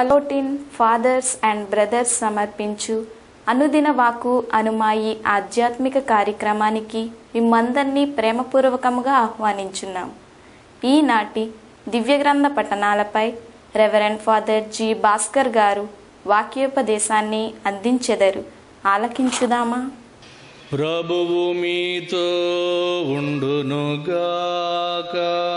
అలోటిన్ fathers and brothers సమర్పించు అనుదిన వాకు అనుమాయి ఆధ్యాత్మిక కార్యక్రమానికి మిమ్మందరినీ ప్రేమపూర్వకముగా ఆహ్వానించున్నాం ఈనాటి దివ్యగ్రంథ పఠనాలపై reverend father G Bhaskar garu వాక్యోపదేశాన్ని అందించెదరు ఆలకించుదామా ప్రభువు మీతో ఉండునుగాక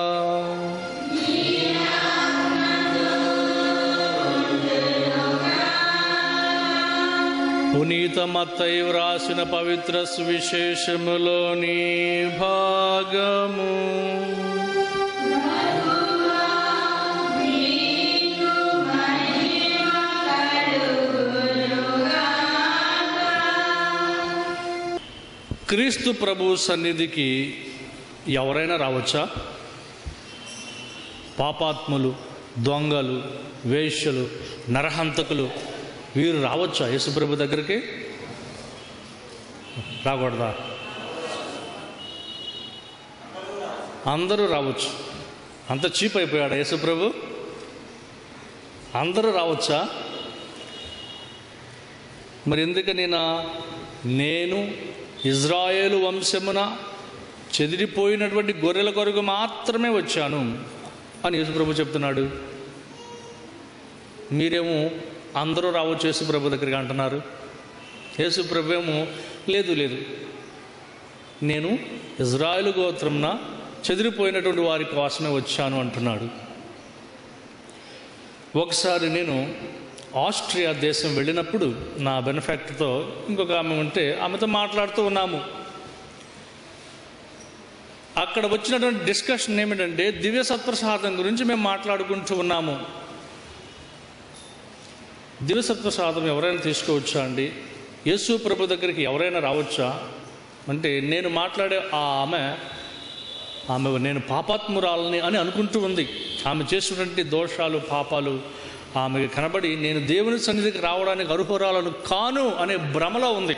పునీత మత్తయి వ్రాసిన పవిత్ర సువిశేషములోని భాగము క్రీస్తు ప్రభు సన్నిధికి ఎవరైనా రావచ్చా పాపాత్ములు దొంగలు వేశ్యలు నరహంతకులు వీరు రావచ్చా యేసుప్రభు దగ్గరికి రాకూడదా అందరూ రావచ్చు అంత చీప్ అయిపోయాడు యేసుప్రభు అందరూ రావచ్చా మరి ఎందుకని నా నేను ఇజ్రాయేలు వంశమున చెదిరిపోయినటువంటి గొర్రెల కొరకు మాత్రమే వచ్చాను అని యేసుప్రభు చెప్తున్నాడు మీరేమో అందరూ రావచ్చు యేసుప్రభు దగ్గరికి అంటున్నారు యేసుప్రభు ఏమో లేదు లేదు నేను ఇజ్రాయేలు గోత్రంన చెదిరిపోయినటువంటి వారి కోసమే వచ్చాను అంటున్నాడు ఒకసారి నేను ఆస్ట్రియా దేశం వెళ్ళినప్పుడు నా బెనిఫాక్ట్తో ఇంకొక ఆమె ఉంటే ఆమెతో మాట్లాడుతూ ఉన్నాము అక్కడ వచ్చినటువంటి డిస్కషన్ ఏమిటంటే దివ్య సత్ప్రసాదం గురించి మేము మాట్లాడుకుంటూ ఉన్నాము దివ్య సత్ప్రసాదం ఎవరైనా తీసుకోవచ్చా అండి యేసు ప్రభు దగ్గరికి ఎవరైనా రావచ్చా అంటే నేను మాట్లాడే ఆ ఆమె ఆమె నేను పాపాత్మురాలని అని అనుకుంటూ ఉంది ఆమె చేసినటువంటి దోషాలు పాపాలు ఆమెకి కనబడి నేను దేవుని సన్నిధికి రావడానికి అర్హురాలను కాను అనే భ్రమలో ఉంది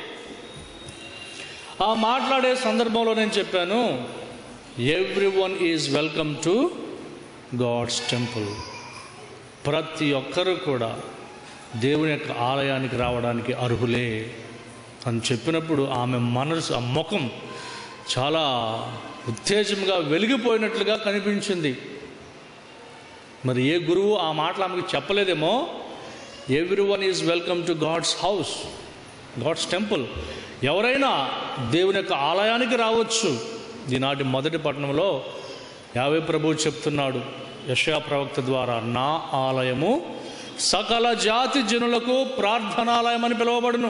ఆ మాట్లాడే సందర్భంలో నేను చెప్పాను every one is welcome to God's temple ప్రతి ఒక్కరూ కూడా దేవుని యొక్క ఆలయానికి రావడానికి అర్హులే అని చెప్పినప్పుడు ఆమె మనసు ఆ ముఖం చాలా ఉత్తేజంగా వెలిగిపోయినట్లుగా కనిపించింది మరి ఏ గురువు ఆ మాటలు ఆమెకు చెప్పలేదేమో every one is welcome to god's house god's temple ఎవరైనా దేవుని యొక్క ఆలయానికి రావచ్చు ఈనాటి మొదటి పట్టణంలో యావే ప్రభువు చెప్తున్నాడు యశా ప్రవక్త ద్వారా నా ఆలయము సకల జాతి జనులకు ప్రార్థనాలయం అని పిలువబడును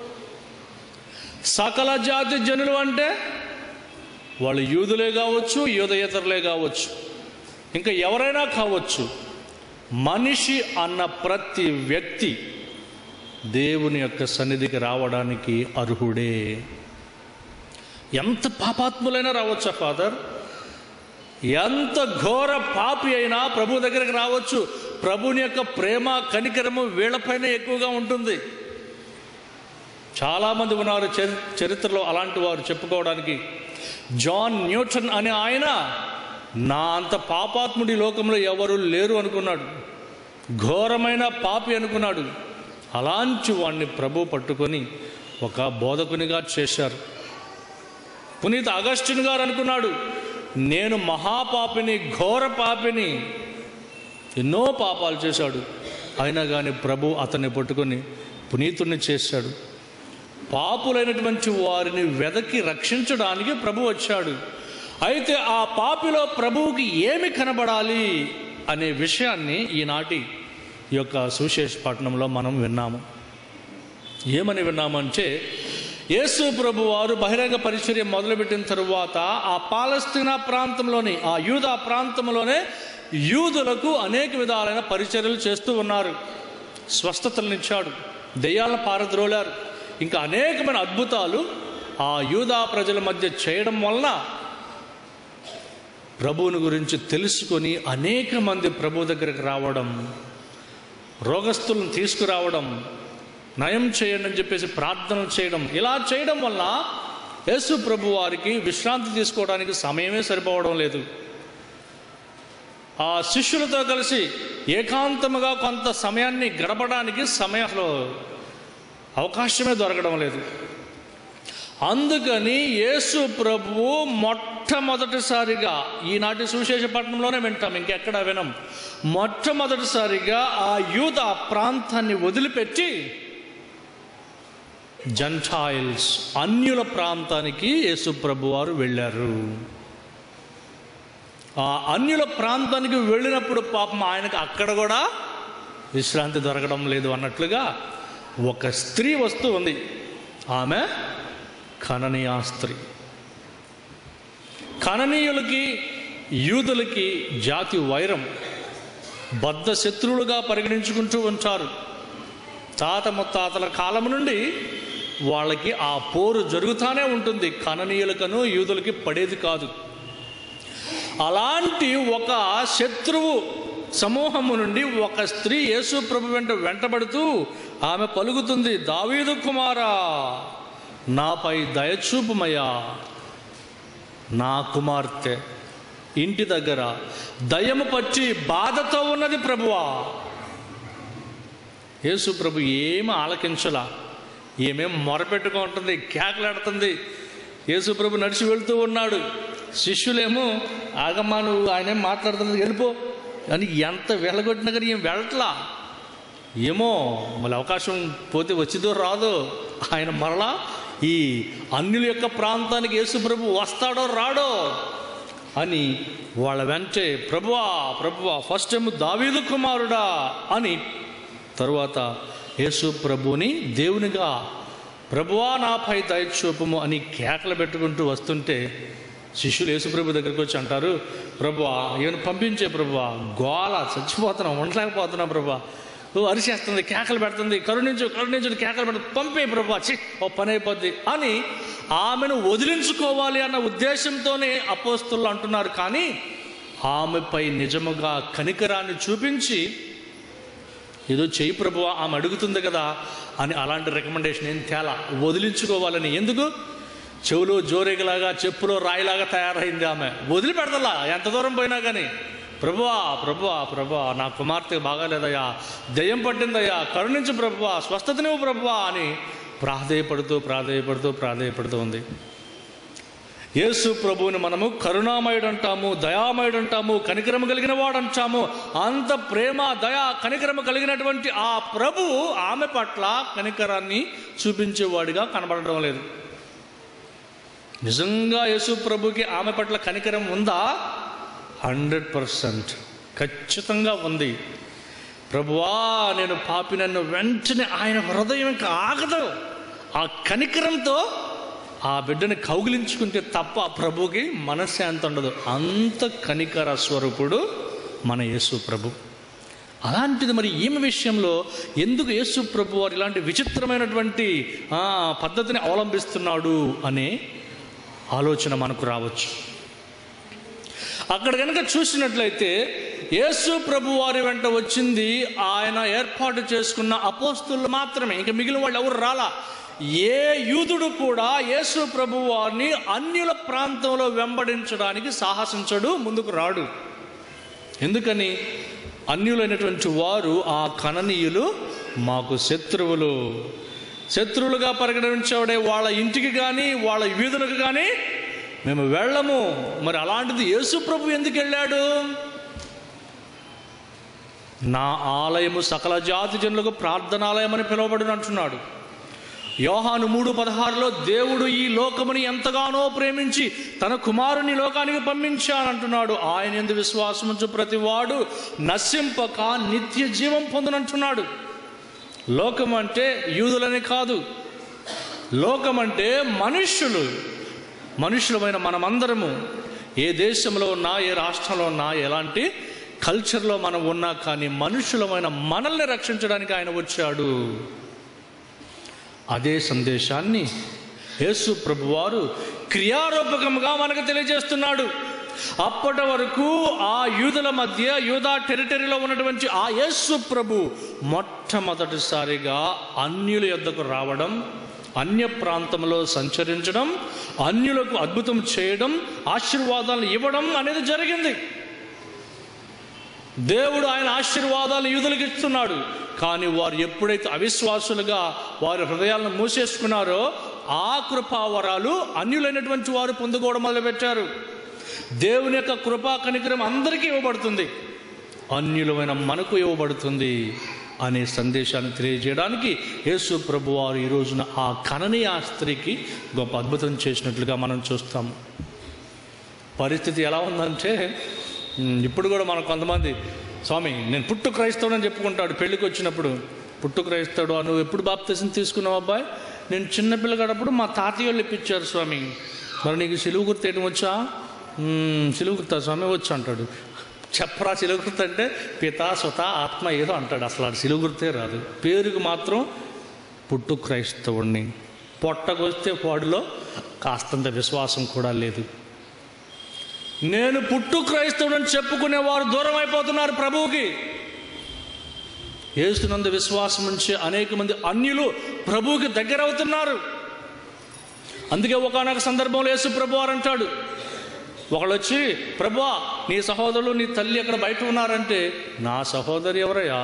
సకల జాతి జనులు అంటే వాళ్ళు యూదులే కావచ్చు యూదయేతరులే కావచ్చు ఇంకా ఎవరైనా కావచ్చు మనిషి అన్న ప్రతి వ్యక్తి దేవుని యొక్క సన్నిధికి రావడానికి అర్హుడే ఎంత పాపాత్ములైనా రావచ్చా ఫాదర్ ఎంత ఘోర పాపి అయినా ప్రభు దగ్గరికి రావచ్చు ప్రభుని యొక్క ప్రేమ కనికరము వీళ్ళపైన ఎక్కువగా ఉంటుంది చాలామంది ఉన్నారు చరి- చరిత్రలో అలాంటి వారు చెప్పుకోవడానికి జాన్ న్యూటన్ అనే ఆయన నా అంత పాపాత్ముడి లోకంలో ఎవరు లేరు అనుకున్నాడు ఘోరమైన పాపి అనుకున్నాడు అలాంటి వాణ్ణి ప్రభు పట్టుకొని ఒక బోధకునిగా చేశారు పునీత్ అగస్టిన్ గారు అనుకున్నాడు నేను మహాపాపిని ఘోర పాపిని ఎన్నో పాపాలు చేశాడు అయినా కానీ ప్రభు అతన్ని పట్టుకొని పునీతుణ్ణి చేశాడు పాపులైనటువంటి వారిని వెదకి రక్షించడానికి ప్రభు వచ్చాడు అయితే ఆ పాపిలో ప్రభువుకి ఏమి కనబడాలి అనే విషయాన్ని ఈనాటి ఈ యొక్క సువిశేష పట్టణంలో మనం విన్నాము ఏమని విన్నామంటే యేసు ప్రభు వారు బహిరంగ పరిచర్య మొదలుపెట్టిన తరువాత ఆ పాలస్తీనా ప్రాంతంలోని ఆ యూదా ప్రాంతంలోనే యూదులకు అనేక విధాలైన పరిచర్యలు చేస్తూ ఉన్నారు స్వస్థతలనిచ్చాడు దెయ్యాలను పారద్రోలారు ఇంకా అనేకమైన అద్భుతాలు ఆ యూదా ప్రజల మధ్య చేయడం వలన ప్రభువుని గురించి తెలుసుకొని అనేక మంది ప్రభు దగ్గరికి రావడం రోగస్తులను తీసుకురావడం నయం చేయండి అని చెప్పేసి ప్రార్థనలు చేయడం ఇలా చేయడం వల్ల యేసు ప్రభు వారికి విశ్రాంతి తీసుకోవడానికి సమయమే సరిపోవడం లేదు ఆ శిష్యులతో కలిసి ఏకాంతముగా కొంత సమయాన్ని గడపడానికి సమయంలో అవకాశమే దొరకడం లేదు అందుకని యేసు ప్రభువు మొట్టమొదటిసారిగా ఈనాటి సువిశేష పట్టణంలోనే వింటాం ఇంకెక్కడ వినం మొట్టమొదటిసారిగా ఆ యూద ప్రాంతాన్ని వదిలిపెట్టి జంటాయిల్స్ అన్యుల ప్రాంతానికి యేసు ప్రభు వారు వెళ్ళారు ఆ అన్యుల ప్రాంతానికి వెళ్ళినప్పుడు పాపం ఆయనకు అక్కడ కూడా విశ్రాంతి దొరకడం లేదు అన్నట్లుగా ఒక స్త్రీ వస్తూ ఉంది ఆమె కననీయ స్త్రీ కననీయులకి యూదులకి జాతి వైరం బద్ధ శత్రువులుగా పరిగణించుకుంటూ ఉంటారు తాత ముత్తాతల కాలం నుండి వాళ్ళకి ఆ పోరు జరుగుతూనే ఉంటుంది కననీయులకను యూదులకి పడేది కాదు అలాంటి ఒక శత్రువు సమూహము నుండి ఒక స్త్రీ యేసు ప్రభు వెంట వెంటబడుతూ ఆమె పలుకుతుంది దావీదు కుమారా నాపై దయచూపుమయ్యా నా కుమార్తె ఇంటి దగ్గర దయము పట్టి బాధతో ఉన్నది ప్రభువా యేసు ప్రభు ఏమి ఆలకించలా ఏమేం మొరపెట్టుకుంటుంది కేకలాడుతుంది యేసు ప్రభు నడిచి వెళ్తూ ఉన్నాడు శిష్యులేమో ఆగమ్మా నువ్వు ఆయనేం మాట్లాడుతున్నది వెళ్ళిపో అని ఎంత వెళ్ళగొట్టినా కానీ ఏం వెళ్ళట్లా ఏమో మళ్ళీ అవకాశం పోతే వచ్చిదో రాదో ఆయన మరలా ఈ అన్యుల యొక్క ప్రాంతానికి యేసు ప్రభు వస్తాడో రాడో అని వాళ్ళ వెంటే ప్రభువా ప్రభువా ఫస్ట్ టైం దావీదు కుమారుడా అని తరువాత యేసు ప్రభుని దేవునిగా ప్రభువా నాపై దయచూపము అని కేకలు పెట్టుకుంటూ వస్తుంటే శిష్యులు యేసుప్రభు దగ్గరికి వచ్చి అంటారు ప్రభువా ఈయన పంపించే ప్రభువా గోల చచ్చిపోతున్నాం ఉండలేకపోతున్నాం ప్రభువా ఓ అరిచేస్తుంది కేకలు పెడుతుంది కరుణించు కరుణించు అని కేకలు పెడుతుంది పంపే ప్రభువా చి ఓ పని అయిపోద్ది అని ఆమెను వదిలించుకోవాలి అన్న ఉద్దేశంతోనే అపోస్తులు అంటున్నారు కానీ ఆమెపై నిజముగా కనికరాన్ని చూపించి ఏదో చేయి ప్రభు ఆమె అడుగుతుంది కదా అని అలాంటి రికమెండేషన్ ఏం తేలా వదిలించుకోవాలని ఎందుకు చెవులో జోరేగలాగా చెప్పులో రాయిలాగా తయారైంది ఆమె వదిలిపెడతలా ఎంత దూరం పోయినా కానీ ప్రభువా ప్రభువా ప్రభువా నా కుమార్తె బాగాలేదయ్యా దయ్యం పట్టిందయ్యా కరుణించు ప్రభువా స్వస్థతనివ్వు ప్రభువా అని ప్రాధేయపడుతూ ప్రాధేయపడుతూ ప్రాధేయపడుతూ ఉంది యేసు ప్రభువుని మనము కరుణామయుడు అంటాము దయామయుడు అంటాము కనికరము కలిగిన వాడు అంటాము అంత ప్రేమ దయ కనికరము కలిగినటువంటి ఆ ప్రభువు ఆమె పట్ల కనికరాన్ని చూపించేవాడిగా కనబడడం లేదు నిజంగా యేసు ప్రభుకి ఆమె పట్ల కనికరం ఉందా హండ్రెడ్ పర్సెంట్ ఖచ్చితంగా ఉంది ప్రభువా నేను పాపి నన్ను వెంటనే ఆయన హృదయం ఇంకా ఆగదు ఆ కనికరంతో ఆ బిడ్డని కౌగిలించుకుంటే తప్ప ఆ ప్రభుకి మనశ్శాంతి ఉండదు అంత కనికర స్వరూపుడు మన యేసు ప్రభు అలాంటిది మరి ఈమె విషయంలో ఎందుకు యేసు ప్రభు వారు ఇలాంటి విచిత్రమైనటువంటి ఆ, పద్ధతిని అవలంబిస్తున్నాడు అనే ఆలోచన మనకు రావచ్చు అక్కడ కనుక చూసినట్లయితే యేసు ప్రభు వారి వెంట వచ్చింది ఆయన ఏర్పాటు చేసుకున్న అపోస్తులు మాత్రమే ఇంకా మిగిలిన వాళ్ళు ఎవరు రాలా ఏ యూదుడు కూడా యేసు ప్రభు వారిని అన్యుల ప్రాంతంలో వెంబడించడానికి సాహసించడు ముందుకు రాడు ఎందుకని అన్యులైనటువంటి వారు ఆ కణనీయులు మాకు శత్రువులు శత్రువులుగా పరిగణించబడే వాళ్ళ ఇంటికి కానీ వాళ్ళ వీధులకు కానీ మేము వెళ్ళము మరి అలాంటిది యేసు ప్రభు ఎందుకు వెళ్ళాడు నా ఆలయము సకల జాతి జనులకు ప్రార్థనాలయం అని పిలువబడిన అంటున్నాడు యోహాను మూడు పదహారులో దేవుడు ఈ లోకముని ఎంతగానో ప్రేమించి తన కుమారుని లోకానికి పంపించానంటున్నాడు ఆయన ఎందు విశ్వాసముంచు ప్రతివాడు నశింపక నిత్య జీవం పొందునంటున్నాడు లోకం అంటే యూదులని కాదు లోకం అంటే మనుష్యులు మనుషులమైన మనమందరము ఏ దేశంలో ఉన్నా ఏ రాష్ట్రంలో ఉన్నా ఎలాంటి కల్చర్లో మనం ఉన్నా కానీ మనుషులమైన మనల్ని రక్షించడానికి ఆయన వచ్చాడు అదే సందేశాన్ని యేసు ప్రభువారు క్రియారూపకంగా మనకు తెలియజేస్తున్నాడు అప్పటి వరకు ఆ యూదుల మధ్య యూదా టెరిటరీలో ఉన్నటువంటి ఆ యేసు ప్రభు మొట్టమొదటిసారిగా అన్యుల యొద్దకు రావడం అన్య ప్రాంతంలో సంచరించడం అన్యులకు అద్భుతం చేయడం ఆశీర్వాదాలు ఇవ్వడం అనేది జరిగింది దేవుడు ఆయన ఆశీర్వాదాలు యూదులకు ఇస్తున్నాడు కానీ వారు ఎప్పుడైతే అవిశ్వాసులుగా వారి హృదయాలను మూసేసుకున్నారో ఆ కృపావరాలు అన్యులైనటువంటి వారు పొందుకోవడం మొదలుపెట్టారు దేవుని యొక్క కృపా కనికరం అందరికీ ఇవ్వబడుతుంది అన్యులమైన మనకు ఇవ్వబడుతుంది అనే సందేశాన్ని తెలియజేయడానికి యేసు ప్రభు వారు ఈ రోజున ఆ కననీయ స్త్రీకి గొప్ప అద్భుతం చేసినట్లుగా మనం చూస్తాము పరిస్థితి ఎలా ఉందంటే ఉమ్, ఇప్పుడు కూడా మనం కొంతమంది స్వామి నేను పుట్టు క్రైస్తవుడు అని చెప్పుకుంటాడు పెళ్ళికి వచ్చినప్పుడు పుట్టు క్రైస్తవుడు "ఆ, నువ్వు ఎప్పుడు బాప్తీసం తీసుకున్నావు అబ్బాయి నేను చిన్న పిల్లగాడప్పుడు మా తాతయ్య వాళ్ళు ఇప్పించారు స్వామి మరి నీకు సిలువు గుర్తు వేయడం వచ్చా "ఉమ్, సిలువు గుర్తా స్వామి వచ్చి అంటాడు చెప్పరా సిలువు గుర్తు అంటే పిత సుత ఆత్మ ఏదో అంటాడు అసలు ఆ సిలువు గుర్తే రాదు పేరుకు మాత్రం పుట్టు క్రైస్తవుడిని పొట్టకొస్తే వాడిలో కాస్తంత విశ్వాసం కూడా లేదు నేను పుట్టు క్రైస్తవుడని చెప్పుకునేవారు దూరం అయిపోతున్నారు ప్రభువుకి ఏస్తున్నందు విశ్వాసం నుంచి అనేక మంది అన్యులు ప్రభువుకి దగ్గర అవుతున్నారు అందుకే ఒకనొక సందర్భంలో యేసు ప్రభు వారు అంటాడు ఒకళ్ళు వచ్చి ప్రభువా నీ సహోదరులు నీ తల్లి అక్కడ బయట ఉన్నారంటే నా సహోదరి ఎవరయ్యా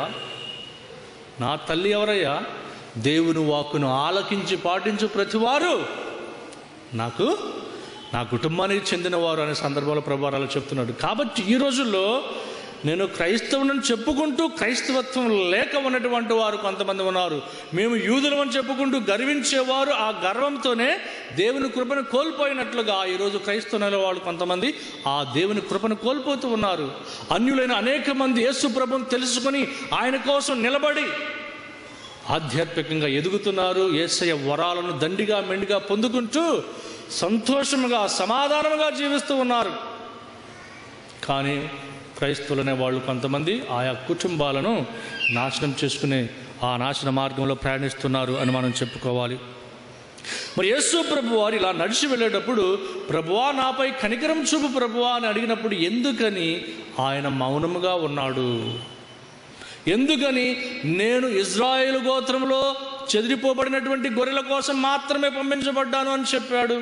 నా తల్లి ఎవరయ్యా దేవుని వాక్కును ఆలకించి పాటించు ప్రతివారు నాకు నా కుటుంబానికి చెందినవారు అనే సందర్భంలో ప్రభావాలు చెప్తున్నాడు కాబట్టి ఈ రోజుల్లో నేను క్రైస్తవుని చెప్పుకుంటూ క్రైస్తవత్వం లేక ఉన్నటువంటి వారు కొంతమంది ఉన్నారు మేము యూదులం అని చెప్పుకుంటూ గర్వించేవారు ఆ గర్వంతోనే దేవుని కృపను కోల్పోయినట్లుగా ఈరోజు క్రైస్తవుల వాళ్ళు కొంతమంది ఆ దేవుని కృపను కోల్పోతూ ఉన్నారు అన్యులైన అనేక మంది యేసు ప్రభుని తెలుసుకొని ఆయన కోసం నిలబడి ఆధ్యాత్మికంగా ఎదుగుతున్నారు ఏసయ వరాలను దండిగా మెండిగా పొందుకుంటూ సంతోషముగా సమాధానముగా జీవిస్తూ ఉన్నారు కానీ క్రైస్తవులనే వాళ్ళు కొంతమంది ఆయా కుటుంబాలను నాశనం చేసుకునే ఆ నాశన మార్గంలో ప్రయాణిస్తున్నారు అని మనం చెప్పుకోవాలి మరి యేసు ప్రభు వారు ఇలా నడిచి వెళ్ళేటప్పుడు ప్రభువా నాపై కనికరం చూపు ప్రభువా అని అడిగినప్పుడు ఎందుకని ఆయన మౌనముగా ఉన్నాడు ఎందుకని నేను ఇజ్రాయేల్ గోత్రంలో చెదిరిపోబడినటువంటి గొర్రెల కోసం మాత్రమే పంపించబడ్డాను అని చెప్పాడు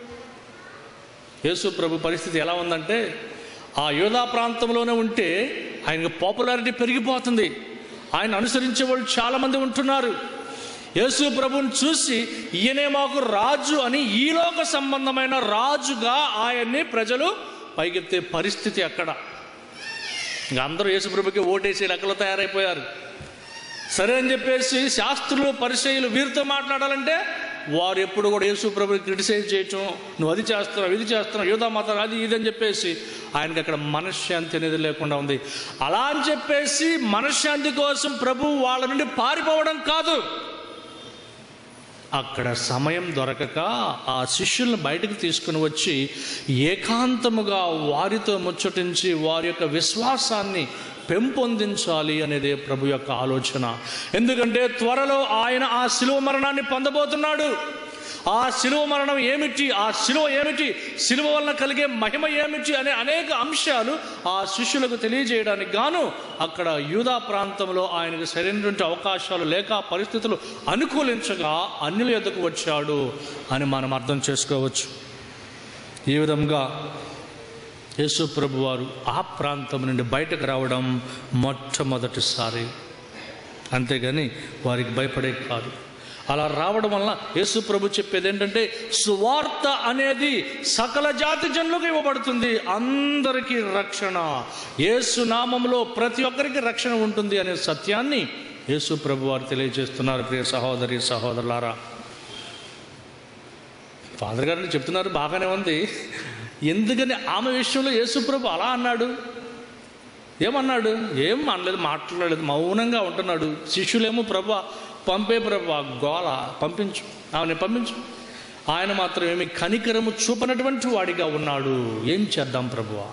యేసు ప్రభు పరిస్థితి ఎలా ఉందంటే ఆ యోధా ప్రాంతంలోనే ఉంటే ఆయనకు పాపులారిటీ పెరిగిపోతుంది ఆయన అనుసరించే వాళ్ళు చాలామంది ఉంటున్నారు యేసు ప్రభుని చూసి ఈయనే మాకు రాజు అని ఈలోక సంబంధమైన రాజుగా ఆయన్ని ప్రజలు పైకెత్తే పరిస్థితి అక్కడ ఇంకా అందరూ యేసుప్రభుకి ఓటేసి లెక్కలు తయారైపోయారు సరే అని చెప్పేసి శాస్త్రులు పరిచయులు వీరితో మాట్లాడాలంటే వారు ఎప్పుడు కూడా యేసుప్రభుని క్రిటిసైజ్ చేయటం నువ్వు అది చేస్తున్నావు ఇది చేస్తున్నావు యోధా మాత అది ఇది అని చెప్పేసి ఆయనకి అక్కడ మనశ్శాంతి అనేది లేకుండా ఉంది అలా అని చెప్పేసి మనశ్శాంతి కోసం ప్రభు వాళ్ళ నుండి పారిపోవడం కాదు అక్కడ సమయం దొరకక ఆ శిష్యులను బయటకు తీసుకుని వచ్చి ఏకాంతముగా వారితో ముచ్చటించి వారి యొక్క విశ్వాసాన్ని పెంపొందించాలి అనేదే ప్రభు యొక్క ఆలోచన ఎందుకంటే త్వరలో ఆయన ఆ శిలువ మరణాన్ని పొందబోతున్నాడు ఆ శిలువ మరణం ఏమిటి ఆ శిలువ ఏమిటి శిలువ వలన కలిగే మహిమ ఏమిటి అనే అనేక అంశాలు ఆ శిష్యులకు తెలియజేయడానికి గాను అక్కడ యూదా ప్రాంతంలో ఆయనకు సరైనటువంటి అవకాశాలు లేక పరిస్థితులు అనుకూలించగా అన్యుల ఎద్దకు వచ్చాడు అని మనం అర్థం చేసుకోవచ్చు ఈ విధంగా యేసు ప్రభు వారు ఆ ప్రాంతం నుండి బయటకు రావడం మొట్టమొదటిసారి అంతేగాని వారికి భయపడే కాదు అలా రావడం వలన యేసు ప్రభు చెప్పేది ఏంటంటే సువార్త అనేది సకల జాతి జనులకు ఇవ్వబడుతుంది అందరికీ రక్షణ యేసు నామంలో ప్రతి ఒక్కరికి రక్షణ ఉంటుంది అనే సత్యాన్ని యేసు ప్రభు వారు తెలియజేస్తున్నారు ప్రియ సహోదరి సహోదరులారా ఫాదర్ గారిని చెప్తున్నారు బాగానే ఉంది ఎందుకని ఆమె విషయంలో యేసుప్రభు అలా అన్నాడు ఏమన్నాడు ఏం అనలేదు మాట్లాడలేదు మౌనంగా ఉంటున్నాడు శిష్యులేమో ప్రభా పంపే ప్రభా గోల పంపించు ఆమెను పంపించు ఆయన మాత్రం ఏమి కనికరము చూపనటువంటి వాడిగా ఉన్నాడు ఏం చేద్దాం ప్రభువా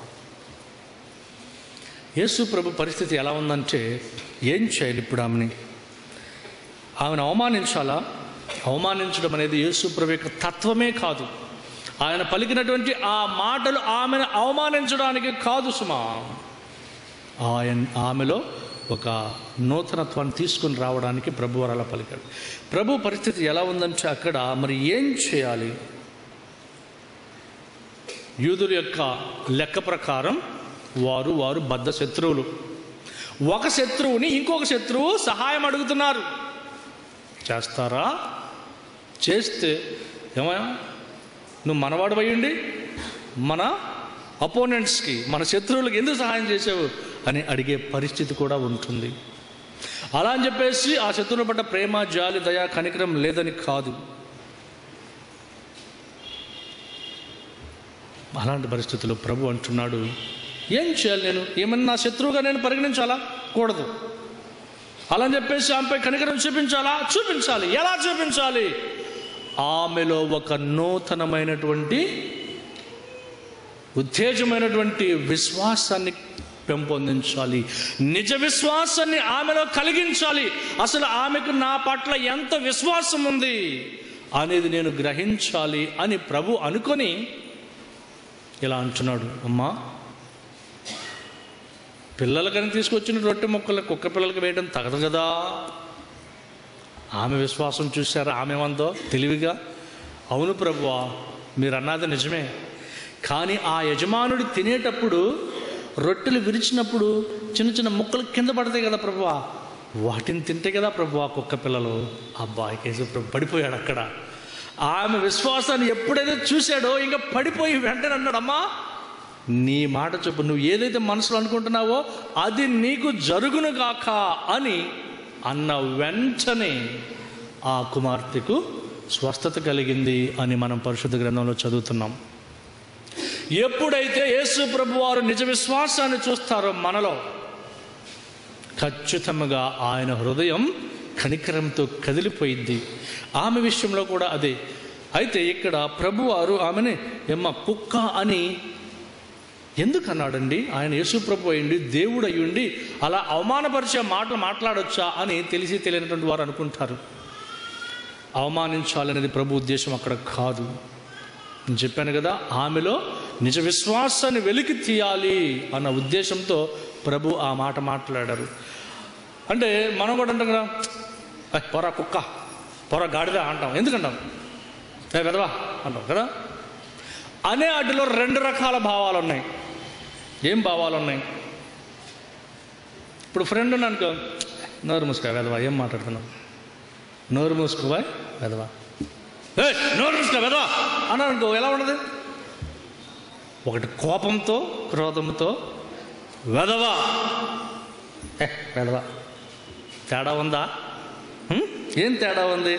యేసు ప్రభు పరిస్థితి ఎలా ఉందంటే ఏం చేయాలి ఇప్పుడు ఆమెని ఆమెను అవమానించాలా అవమానించడం అనేది యేసు ప్రభు యొక్క తత్వమే కాదు ఆయన పలికినటువంటి ఆ మాటలు ఆమెను అవమానించడానికి కాదు సుమా ఆయన ఆమెలో ఒక నూతనత్వాన్ని తీసుకుని రావడానికి ప్రభు అలా పలికాడు ప్రభు పరిస్థితి ఎలా ఉందంటే అక్కడ మరి ఏం చేయాలి యూదుల యొక్క లెక్క ప్రకారం వారు వారు బద్ధ శత్రువులు ఒక శత్రువుని ఇంకొక శత్రువు సహాయం అడుగుతున్నారు చేస్తారా చేస్తే ఏమయ్యా నువ్వు మనవాడు అయ్యండి మన అపోనెంట్స్కి మన శత్రువులకు ఎందుకు సహాయం చేసావు అని అడిగే పరిస్థితి కూడా ఉంటుంది అలా అని చెప్పేసి ఆ శత్రువుల పట్ల ప్రేమ జాలి దయా కనికరం లేదని కాదు అలాంటి పరిస్థితుల్లో ప్రభు అంటున్నాడు ఏం చేయాలి నేను ఏమన్నా నా శత్రువుగా నేను పరిగణించాలా కూడదు అలా అని చెప్పేసి ఆమెపై కనికరం చూపించాలా చూపించాలి ఎలా చూపించాలి ఆమెలో ఒక నూతనమైనటువంటి ఉత్తేజమైనటువంటి విశ్వాసాన్ని పెంపొందించాలి నిజ విశ్వాసాన్ని ఆమెలో కలిగించాలి అసలు ఆమెకు నా పట్ల ఎంత విశ్వాసం ఉంది అనేది నేను గ్రహించాలి అని ప్రభు అనుకొని ఇలా అంటున్నాడు అమ్మా పిల్లలకని తీసుకొచ్చిన రొట్టె మొక్కలు కుక్క పిల్లలకి వేయడం తగదు కదా ఆమె విశ్వాసం చూశారా ఆమె ఏమందో తెలివిగా అవును ప్రభువా మీరు అన్నది నిజమే కానీ ఆ యజమానుడు తినేటప్పుడు రొట్టెలు విరిచినప్పుడు చిన్న చిన్న ముక్కలు కింద పడతాయి కదా ప్రభువా వాటిని తింటే కదా ప్రభువా కుక్క పిల్లలు అబ్బాయి కేసు ప్రభు పడిపోయాడు అక్కడ ఆమె విశ్వాసాన్ని ఎప్పుడైతే చూశాడో ఇంకా పడిపోయి వెంటనే అన్నాడు అమ్మా నీ మాట చెప్పు నువ్వు ఏదైతే మనసులో అనుకుంటున్నావో అది నీకు జరుగును గాక అని అన్న వెంటనే ఆ కుమార్తెకు స్వస్థత కలిగింది అని మనం పరిశుద్ధ గ్రంథంలో చదువుతున్నాం ఎప్పుడైతే యేసు ప్రభు వారు నిజ విశ్వాసాన్ని చూస్తారో మనలో ఖచ్చితంగా ఆయన హృదయం కనికరంతో కదిలిపోయింది ఆమె విషయంలో కూడా అదే అయితే ఇక్కడ ప్రభువారు ఆమెని ఎమ్మ కుక్క అని ఎందుకు అన్నాడండి ఆయన యేసు ప్రభు అయ్యండి దేవుడు అయ్యుండి అలా అవమానపరిచే మాటలు మాట్లాడొచ్చా అని తెలిసి తెలియనటువంటి వారు అనుకుంటారు అవమానించాలనేది ప్రభు ఉద్దేశం అక్కడ కాదు నేను చెప్పాను కదా ఆమెలో నిజ విశ్వాసాన్ని వెలికి తీయాలి అన్న ఉద్దేశంతో ప్రభు ఆ మాట మాట్లాడారు అంటే మనం కూడా అంటాం కదా "ఏయ్, పొర కుక్క పొర గాడిద అంటాం ఎందుకంటాం ఏ వెదవా అంటాం కదా అనే వాటిలో రెండు రకాల భావాలు ఉన్నాయి ఏం భావాలు ఉన్నాయి ఇప్పుడు ఫ్రెండ్ అని అనుకో నోరు మూసుకో వెదవా ఏం మాట్లాడుతున్నావు నోరు మూసుకోవా వెదవా ఏ నోరు మూసుకో వెదవా అన్నాడు అనుకో ఎలా ఉండదు ఒకటి కోపంతో క్రోధంతో వెదవా ఏ వెదవా తేడా ఉందా హ్మ్? ఏం తేడా ఉంది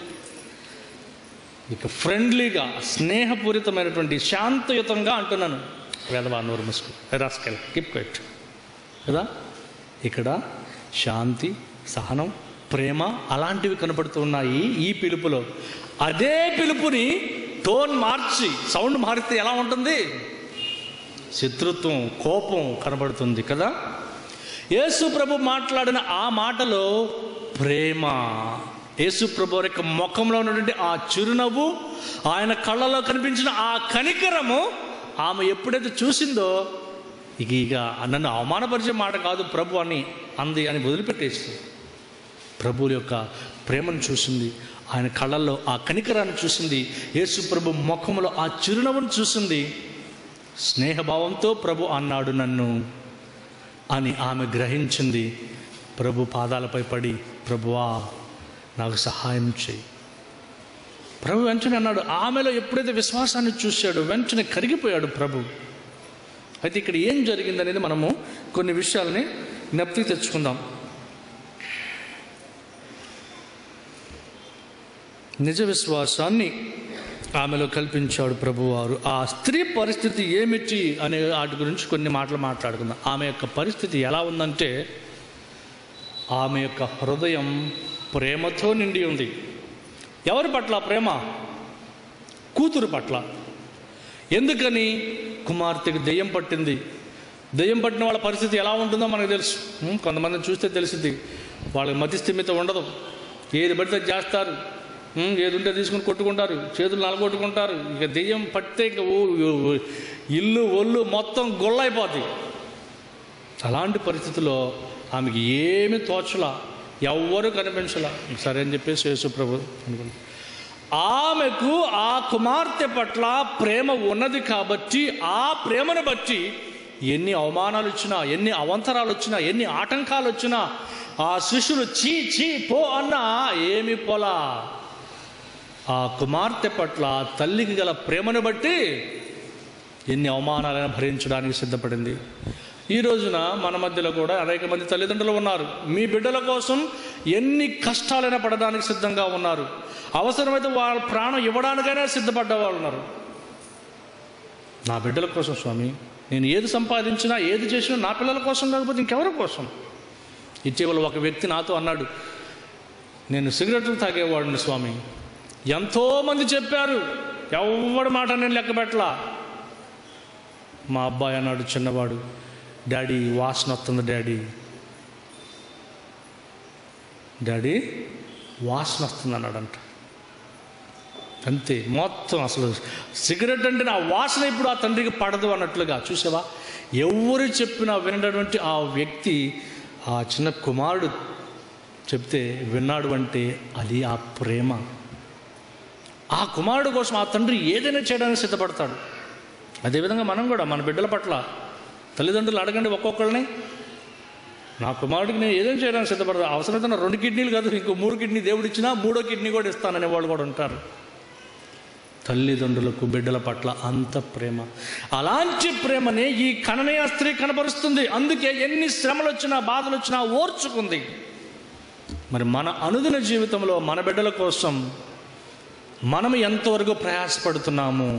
ఇక ఫ్రెండ్లీగా స్నేహపూరితమైనటువంటి శాంతయుతంగా అంటున్నాను వెదవా నోరు ముసుకు రాసుకెళ్ళి కీప్ క్వైట్ కదా ఇక్కడ శాంతి సహనం ప్రేమ అలాంటివి కనపడుతూ ఉన్నాయి ఈ పిలుపులో అదే పిలుపుని టోన్ మార్చి సౌండ్ మారితే ఎలా ఉంటుంది శత్రుత్వం కోపం కనబడుతుంది కదా యేసు ప్రభు మాట్లాడిన ఆ మాటలో ప్రేమ యేసు ప్రభు యొక్క ముఖంలో ఉన్నటువంటి ఆ చిరునవ్వు ఆయన కళ్ళలో కనిపించిన ఆ కనికరము ఆమె ఎప్పుడైతే చూసిందో ఇక ఇక నన్ను అవమానపరిచే మాట కాదు ప్రభు అని అంది అని వదిలిపెట్టేసింది ప్రభువు యొక్క ప్రేమను చూసింది ఆయన కళ్ళల్లో ఆ కనికరాన్ని చూసింది యేసు ప్రభు ముఖంలో ఆ చిరునవ్వును చూసింది స్నేహభావంతో ప్రభు అన్నాడు నన్ను అని ఆమె గ్రహించింది ప్రభు పాదాలపై పడి ప్రభువా నాకు సహాయం చేయి ప్రభు వెంటనే అన్నాడు ఆమెలో ఎప్పుడైతే విశ్వాసాన్ని చూశాడో వెంటనే కరిగిపోయాడు ప్రభు అయితే ఇక్కడ ఏం జరిగిందనేది మనము కొన్ని విషయాలని జ్ఞప్తికి తెచ్చుకుందాం నిజ విశ్వాసాన్ని ఆమెలో కల్పించాడు ప్రభువారు ఆ స్త్రీ పరిస్థితి ఏమిటి అనే వాటి గురించి కొన్ని మాటలు మాట్లాడుకుందాం ఆమె యొక్క పరిస్థితి ఎలా ఉందంటే ఆమె యొక్క హృదయం ప్రేమతో నిండి ఉంది ఎవరి పట్ల ప్రేమ కూతురు పట్ల ఎందుకని కుమార్తెకి దెయ్యం పట్టింది దెయ్యం పట్టిన వాళ్ళ పరిస్థితి ఎలా ఉంటుందో మనకు తెలుసు ఉం, కొంతమందిని చూస్తే తెలిసింది వాళ్ళకి మతి స్థిమిత ఉండదు ఏది పడితే అది చేస్తారు ఉం, ఏది ఉంటే తీసుకుని కొట్టుకుంటారు చేతులు నలగొట్టుకుంటారు ఇక దెయ్యం పట్టితే ఇక ఊ- ఊ- ఇల్లు ఒళ్ళు మొత్తం గొల్లైపోద్ది అలాంటి పరిస్థితుల్లో ఆమెకి ఏమి తోచలా ఎవ్వరు కనిపించలా సరే అని చెప్పేసి యేసుప్రభు అనుకుంది ఆమెకు ఆ కుమార్తె పట్ల ప్రేమ ఉన్నది కాబట్టి ఆ ప్రేమను బట్టి ఎన్ని అవమానాలు వచ్చినా ఎన్ని అవంతరాలు వచ్చినా ఎన్ని ఆటంకాలు వచ్చినా ఆ శిష్యులు చీ చీ పో అన్నా ఏమి పోలా ఆ కుమార్తె పట్ల తల్లికి గల ప్రేమను బట్టి ఎన్ని అవమానాలను భరించడానికి సిద్ధపడింది ఈ రోజున మన మధ్యలో కూడా అనేక మంది తల్లిదండ్రులు ఉన్నారు మీ బిడ్డల కోసం ఎన్ని కష్టాలైనా పడడానికి సిద్ధంగా ఉన్నారు అవసరమైతే వాళ్ళ ప్రాణం ఇవ్వడానికైనా సిద్ధపడ్డ వాళ్ళు ఉన్నారు నా బిడ్డల కోసం స్వామి నేను ఏది సంపాదించినా ఏది చేసినా నా పిల్లల కోసం కాకపోతే ఇంకెవరి కోసం ఇటీవల ఒక వ్యక్తి నాతో అన్నాడు నేను సిగరెట్లు తాగేవాడిని స్వామి ఎంతోమంది చెప్పారు ఎవడి మాట నేను లెక్క పెట్టలా మా అబ్బాయి అన్నాడు చిన్నవాడు డాడీ వాసన వస్తుంది డాడీ డాడీ వాసన వస్తుంది అన్నాడంట అంతే మొత్తం అసలు సిగరెట్ అంటే నా వాసన ఇప్పుడు ఆ తండ్రికి పడదు అన్నట్లుగా చూసావా ఎవరు చెప్పినా వినటువంటి ఆ వ్యక్తి ఆ చిన్న కుమారుడు చెప్తే విన్నాడు అంటే అది ఆ ప్రేమ ఆ కుమారుడు కోసం ఆ తండ్రి ఏదైనా చేయడానికి సిద్ధపడతాడు అదేవిధంగా మనం కూడా మన బిడ్డల పట్ల తల్లిదండ్రులు అడగండి ఒక్కొక్కరిని నా కుమారుడికి నేను ఏదైనా చేయడానికి సిద్ధపడతా అవసరమైతే నా రెండు కిడ్నీలు కాదు ఇంకో మూడు కిడ్నీ దేవుడు ఇచ్చినా మూడో కిడ్నీ కూడా ఇస్తాననే వాళ్ళు కూడా ఉంటారు తల్లిదండ్రులకు బిడ్డల పట్ల అంత ప్రేమ అలాంటి ప్రేమని ఈ కననీయ స్త్రీ కనపరుస్తుంది అందుకే ఎన్ని శ్రమలు వచ్చినా బాధలు వచ్చినా ఓర్చుకుంది మరి మన అనుదిన జీవితంలో మన బిడ్డల కోసం మనం ఎంతవరకు ప్రయాసపడుతున్నాము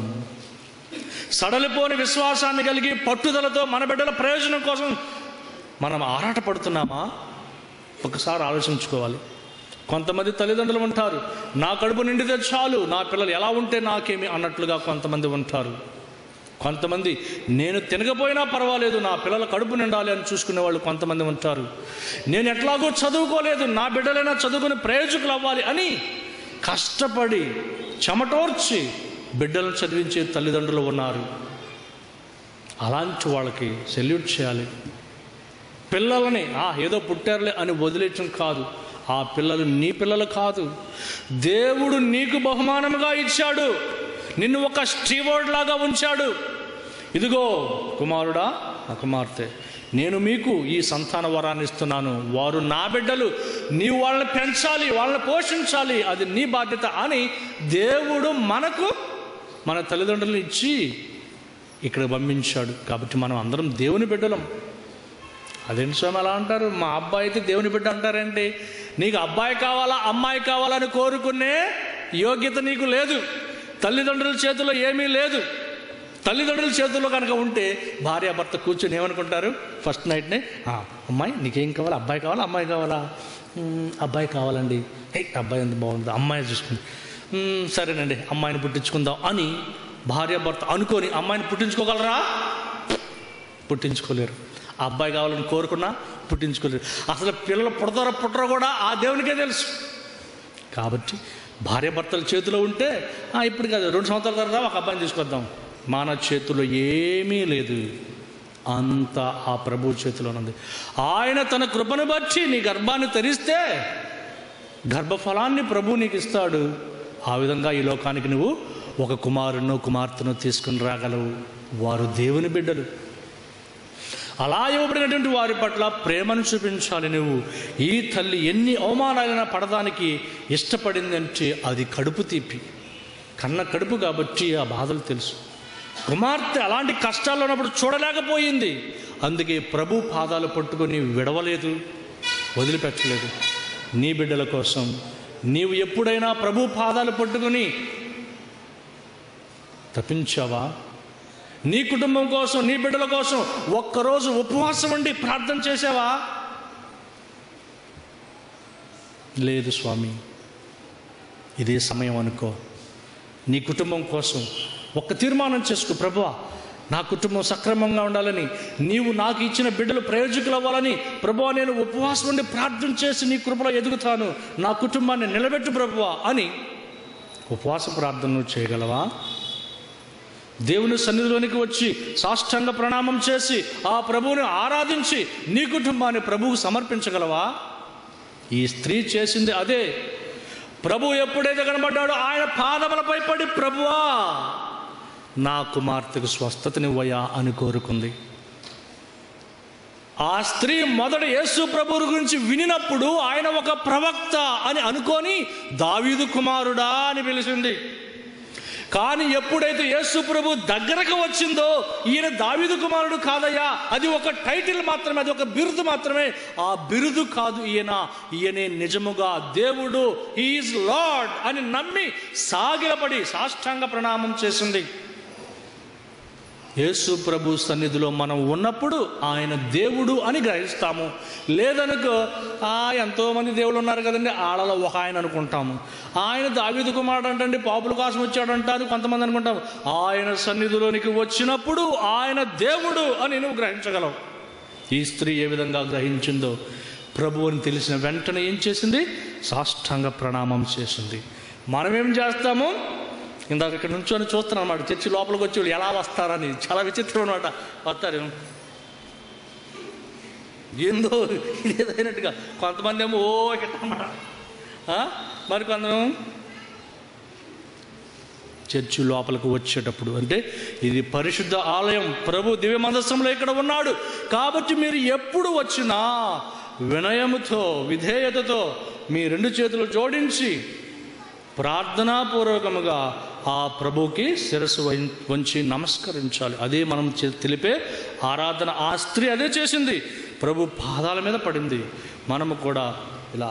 సడలిపోని విశ్వాసాన్ని కలిగి పట్టుదలతో మన బిడ్డల ప్రయోజనం కోసం మనం ఆరాటపడుతున్నామా ఒకసారి ఆలోచించుకోవాలి కొంతమంది తల్లిదండ్రులు ఉంటారు నా కడుపు నిండితే చాలు నా పిల్లలు ఎలా ఉంటే నాకేమి అన్నట్లుగా కొంతమంది ఉంటారు కొంతమంది నేను తినకపోయినా పర్వాలేదు నా పిల్లల కడుపు నిండాలి అని చూసుకునే వాళ్ళు కొంతమంది ఉంటారు నేను ఎట్లాగో చదువుకోలేదు నా బిడ్డలైనా చదువుకుని ప్రయోజకులు అవ్వాలి అని కష్టపడి చెమటోర్చి బిడ్డలను చదివించే తల్లిదండ్రులు ఉన్నారు అలాంటి వాళ్ళకి సెల్యూట్ చేయాలి పిల్లలని ఆ ఏదో పుట్టారులే అని వదిలేయటం కాదు ఆ పిల్లలు నీ పిల్లలు కాదు దేవుడు నీకు బహుమానముగా ఇచ్చాడు నిన్ను ఒక స్టీవర్డ్ లాగా ఉంచాడు ఇదిగో కుమారుడా ఆ కుమార్తె నేను మీకు ఈ సంతాన వరాన్ని ఇస్తున్నాను వారు నా బిడ్డలు నీవు వాళ్ళని పెంచాలి వాళ్ళని పోషించాలి అది నీ బాధ్యత అని దేవుడు మనకు మన తల్లిదండ్రులను ఇచ్చి ఇక్కడ పంపించాడు కాబట్టి మనం అందరం దేవుని బిడ్డలం అదేంటి స్వామి అలా అంటారు మా అబ్బాయి అయితే దేవుని బిడ్డ అంటారేంటి నీకు అబ్బాయి కావాలా అమ్మాయి కావాలని కోరుకునే యోగ్యత నీకు లేదు తల్లిదండ్రుల చేతిలో ఏమీ లేదు తల్లిదండ్రుల చేతుల్లో కనుక ఉంటే భార్య భర్త కూర్చొని ఏమనుకుంటారు ఫస్ట్ నైట్నే "ఆ, అమ్మాయి నీకేం కావాలా అబ్బాయి కావాలా అమ్మాయి కావాలా "మ్మ్, అబ్బాయి కావాలండి హే అబ్బాయి ఎంత బాగుంది అమ్మాయి చూసుకుంది "మ్మ్, సరేనండి అమ్మాయిని పుట్టించుకుందాం అని భార్య భర్త అనుకొని అమ్మాయిని పుట్టించుకోగలరా పుట్టించుకోలేరు ఆ అబ్బాయి కావాలని కోరుకున్నా పుట్టించుకోలేరు అసలు పిల్లలు పుడతారో పుట్టరో కూడా ఆ దేవునికే తెలుసు కాబట్టి భార్య భర్తల చేతిలో ఉంటే "ఆ, ఇప్పుడు కాదు రెండు సంవత్సరాల తర్వాత ఒక అబ్బాయిని తీసుకొద్దాం మన చేతిలో ఏమీ లేదు అంత ఆ ప్రభు చేతిలో ఉంది ఆయన తన కృపను బట్టి నీ గర్భాన్ని తెరిస్తే గర్భఫలాన్ని ప్రభు నీకు ఇస్తాడు ఆ విధంగా ఈ లోకానికి నువ్వు ఒక కుమారును కుమార్తెను తీసుకుని రాగలవు వారు దేవుని బిడ్డలు అలా ఇవ్వబడినటువంటి వారి పట్ల ప్రేమను చూపించాలి నువ్వు ఈ తల్లి ఎన్ని అవమానాలైనా పడడానికి ఇష్టపడిందంటే అది కడుపు తీపి కన్న కడుపు కాబట్టి ఆ బాధలు తెలుసు కుమార్తె అలాంటి కష్టాల్లో ఉన్నప్పుడు చూడలేకపోయింది అందుకే ప్రభు పాదాలు పట్టుకొని విడవలేదు వదిలిపెట్టలేదు నీ బిడ్డల కోసం నీవు ఎప్పుడైనా ప్రభు పాదాలు పట్టుకొని తప్పించావా నీ కుటుంబం కోసం నీ బిడ్డల కోసం ఒక్కరోజు ఉపవాసం ఉండి ప్రార్థన చేసావా లేదు స్వామి ఇదే సమయం అనుకో నీ కుటుంబం కోసం ఒక్క తీర్మానం చేసుకో ప్రభువా నా కుటుంబం సక్రమంగా ఉండాలని నీవు నాకు ఇచ్చిన బిడ్డలు ప్రయోజకులు అవ్వాలని ప్రభువా నేను ఉపవాసం ఉండి ప్రార్థన చేసి నీ కృపలో ఎదుగుతాను నా కుటుంబాన్ని నిలబెట్టు ప్రభువా అని ఉపవాస ప్రార్థన నువ్వు చేయగలవా దేవుని సన్నిధిలోనికి వచ్చి సాష్టాంగ ప్రణామం చేసి ఆ ప్రభువుని ఆరాధించి నీ కుటుంబాన్ని ప్రభువుకు సమర్పించగలవా ఈ స్త్రీ చేసింది అదే ప్రభు ఎప్పుడైతే కనబడ్డాడో ఆయన పాదములపై పడి ప్రభువా నా కుమార్తెకు స్వస్థతనివ్వయా అని కోరుకుంది ఆ స్త్రీ మొదట యేసు ప్రభువు గురించి వినినప్పుడు ఆయన ఒక ప్రవక్త అని అనుకొని దావీదు కుమారుడా అని పిలిచింది కానీ ఎప్పుడైతే యేసు ప్రభు దగ్గరకు వచ్చిందో ఈయన దావీదు కుమారుడు కాదయ్యా అది ఒక టైటిల్ మాత్రమే అది ఒక బిరుదు మాత్రమే ఆ బిరుదు కాదు ఈయన ఈయనే నిజముగా దేవుడు ఈజ్ లార్డ్ అని నమ్మి సాగిలపడి సాష్టాంగ ప్రణామం చేసింది యేసు ప్రభు సన్నిధిలో మనం ఉన్నప్పుడు ఆయన దేవుడు అని గ్రహిస్తాము లేదనుకో ఆ ఎంతోమంది దేవుళ్ళు ఉన్నారు కదండి ఆడలో ఒక ఆయన అనుకుంటాము ఆయన దావీదు కుమారుడు అంటండి పాపుల కోసం వచ్చాడంట అని కొంతమంది అనుకుంటాము ఆయన సన్నిధిలోనికి వచ్చినప్పుడు ఆయన దేవుడు అని నువ్వు గ్రహించగలవు ఈ స్త్రీ ఏ విధంగా గ్రహించిందో ప్రభు అని తెలిసిన వెంటనే ఏం చేసింది సాష్టాంగ ప్రణామం చేసింది మనం ఏం చేస్తాము ఇందాక ఇక్కడ నుంచొని చూస్తున్నాను అన్నమాట చర్చి లోపలికి వచ్చి వాళ్ళు ఎలా వస్తారని చాలా విచిత్రం అనమాట వస్తారు ఏందో ఇది ఏదైనట్టుగా కొంతమంది ఏమో ఓ అన్నమాట మరి కొందరు చర్చి లోపలికి వచ్చేటప్పుడు అంటే ఇది పరిశుద్ధ ఆలయం ప్రభు దివ్య మందస్సంలో ఇక్కడ ఉన్నాడు కాబట్టి మీరు ఎప్పుడు వచ్చినా వినయముతో విధేయతతో మీ రెండు చేతులు జోడించి ప్రార్థనాపూర్వకముగా ఆ ప్రభుకి శిరస్సు వం- వంచి నమస్కరించాలి అదే మనం చే- తెలిపే ఆరాధన ఆ స్త్రీ అదే చేసింది ప్రభు పాదాల మీద పడింది మనము కూడా ఇలా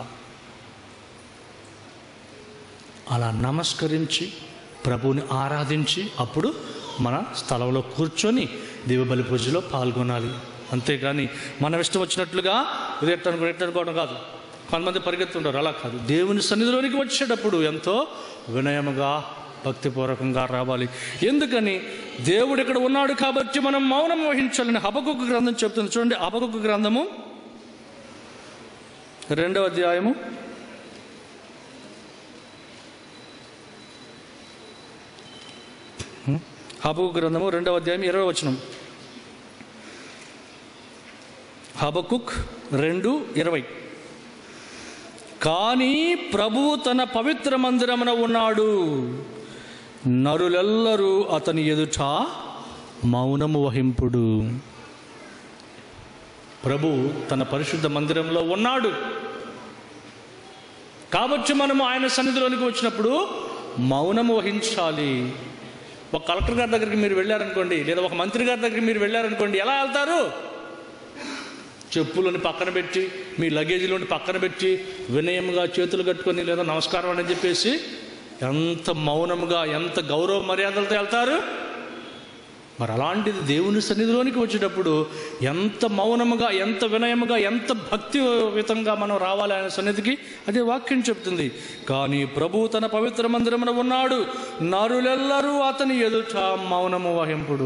అలా నమస్కరించి ప్రభువుని ఆరాధించి అప్పుడు మన స్థలంలో కూర్చొని దేవబలి పూజలో పాల్గొనాలి అంతేగాని మనం ఇష్టం వచ్చినట్లుగా ఇది ఎట్ట అనుకో ఎట్ట అనుకోవడం కాదు కొంతమంది పరిగెత్తుంటారు అలా కాదు దేవుని సన్నిధిలోనికి వచ్చేటప్పుడు ఎంతో వినయముగా భక్తిపూర్వకంగా రావాలి ఎందుకని దేవుడు ఇక్కడ ఉన్నాడు కాబట్టి మనం మౌనం వహించాలని హబకుకు గ్రంథం చెప్తుంది చూడండి హబకుకు గ్రంథము రెండవ అధ్యాయము హబకు గ్రంథము రెండవ అధ్యాయం ఇరవై వచనం హబకుక్ రెండు ఇరవై కానీ ప్రభువు తన పవిత్ర మందిరమున ఉన్నాడు నరులెల్లరూ అతని ఎదుట మౌనము వహింపుడు ప్రభు తన పరిశుద్ధ మందిరంలో ఉన్నాడు కాబట్టి మనము ఆయన సన్నిధిలోనికి వచ్చినప్పుడు మౌనము వహించాలి ఒక కలెక్టర్ గారి దగ్గరికి మీరు వెళ్ళారనుకోండి లేదా ఒక మంత్రి గారి దగ్గరికి మీరు వెళ్ళారనుకోండి ఎలా వెళ్తారు చెప్పులను పక్కన పెట్టి మీ లగేజీలోని పక్కన పెట్టి వినయముగా చేతులు కట్టుకొని లేదా నమస్కారం అని చెప్పేసి ఎంత మౌనముగా ఎంత గౌరవ మర్యాదలతో వెళ్తారు మరి అలాంటిది దేవుని సన్నిధిలోనికి వచ్చేటప్పుడు ఎంత మౌనముగా ఎంత వినయముగా ఎంత భక్తియుతంగా మనం రావాలి ఆయన సన్నిధికి అదే వాక్యం చెప్తుంది కానీ ప్రభు తన పవిత్ర మందిరమున ఉన్నాడు నరులెల్లరూ అతని ఎదుట మౌనము వహింపుడు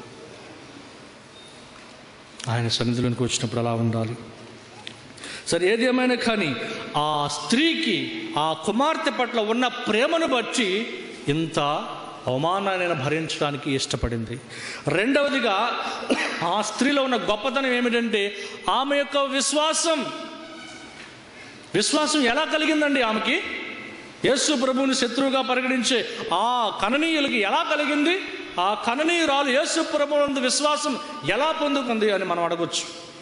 ఆయన సన్నిధిలోనికి వచ్చినప్పుడు అలా ఉండాలి సరే ఏది ఏమైనా కానీ ఆ స్త్రీకి ఆ కుమార్తె పట్ల ఉన్న ప్రేమను బట్టి ఇంత అవమానాన్ని భరించడానికి ఇష్టపడింది రెండవదిగా ఆ స్త్రీలో ఉన్న గొప్పతనం ఏమిటంటే ఆమె యొక్క విశ్వాసం విశ్వాసం ఎలా కలిగిందండి ఆమెకి యేసు ప్రభువుని శత్రువుగా పరిగణించే ఆ కననీయులకి ఎలా కలిగింది ఆ కననీయురాలు యేసు ప్రభువునందు విశ్వాసం ఎలా పొందుకుంది అని మనం అడగొచ్చు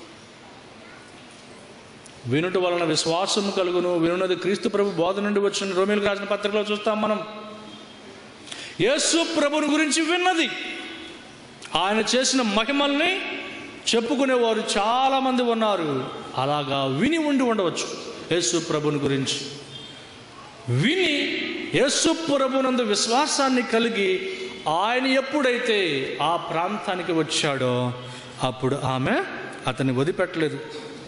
వినుట వలన విశ్వాసం కలుగును వినున్నది క్రీస్తు ప్రభు బోధ నుండి వచ్చిన రోమిలకు రాసిన పత్రికలో చూస్తాం మనం యేసు ప్రభుని గురించి విన్నది ఆయన చేసిన మహిమల్ని చెప్పుకునేవారు చాలామంది ఉన్నారు అలాగా విని ఉండి ఉండవచ్చు యేసు ప్రభుని గురించి విని యేసు ప్రభునందు విశ్వాసాన్ని కలిగి ఆయన ఎప్పుడైతే ఆ ప్రాంతానికి వచ్చాడో అప్పుడు ఆమె అతన్ని వదిలిపెట్టలేదు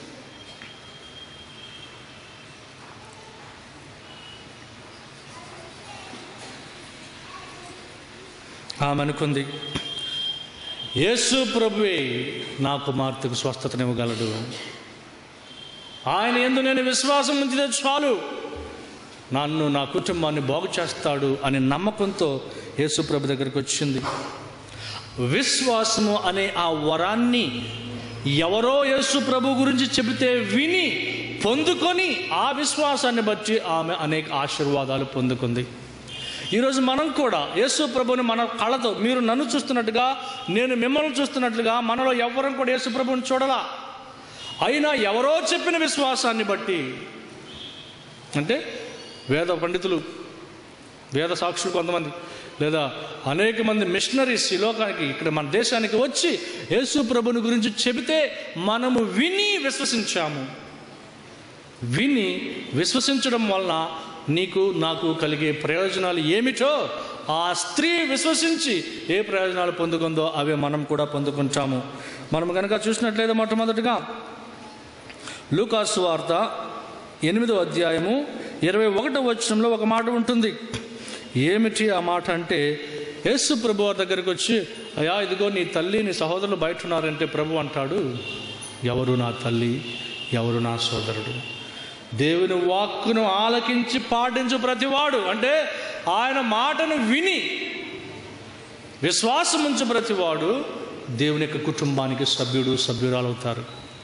ఆమె అనుకుంది యేసు ప్రభువే నా కుమార్తెకు స్వస్థతనివ్వగలడు ఆయన ఎందు నేను విశ్వాసం ఉంచితే చాలు నన్ను నా కుటుంబాన్ని బాగు చేస్తాడు అనే నమ్మకంతో యేసు ప్రభు దగ్గరికి వచ్చింది విశ్వాసము అనే ఆ వరాన్ని ఎవరో యేసు ప్రభు గురించి చెబితే విని పొందుకొని ఆ విశ్వాసాన్ని బట్టి ఆమె అనేక ఆశీర్వాదాలు పొందుకుంది ఈరోజు మనం కూడా యేసు ప్రభుని మన కళ్ళతో మీరు నన్ను చూస్తున్నట్టుగా నేను మిమ్మల్ని చూస్తున్నట్లుగా మనలో ఎవ్వరం కూడా యేసు ప్రభుని చూడలా అయినా ఎవరో చెప్పిన విశ్వాసాన్ని బట్టి అంటే వేద పండితులు వేద సాక్షులు కొంతమంది లేదా అనేక మంది మిషనరీస్ ఈ లోకానికి ఇక్కడ మన దేశానికి వచ్చి యేసు ప్రభుని గురించి చెబితే మనము విని విశ్వసించాము విని విశ్వసించడం వలన నీకు నాకు కలిగే ప్రయోజనాలు ఏమిటో ఆ స్త్రీ విశ్వసించి ఏ ప్రయోజనాలు పొందుకుందో అవే మనం కూడా పొందుకుంటాము మనం కనుక చూసినట్లయితే మొట్టమొదటిగా లూకాసు వార్త ఎనిమిదో అధ్యాయము ఇరవై ఒకటో వచనంలో ఒక మాట ఉంటుంది ఏమిటి ఆ మాట అంటే యేసు ప్రభు వారి దగ్గరికి వచ్చి అయ్యా ఇదిగో నీ తల్లి నీ సహోదరులు బయట ఉన్నారంటే ప్రభు అంటాడు ఎవరు నా తల్లి ఎవరు నా సోదరుడు దేవుని వాక్కును ఆలకించి పాటించు ప్రతివాడు అంటే ఆయన మాటను విని విశ్వాసం ఉంచు ప్రతివాడు దేవుని యొక్క కుటుంబానికి సభ్యుడు సభ్యురాలవుతారు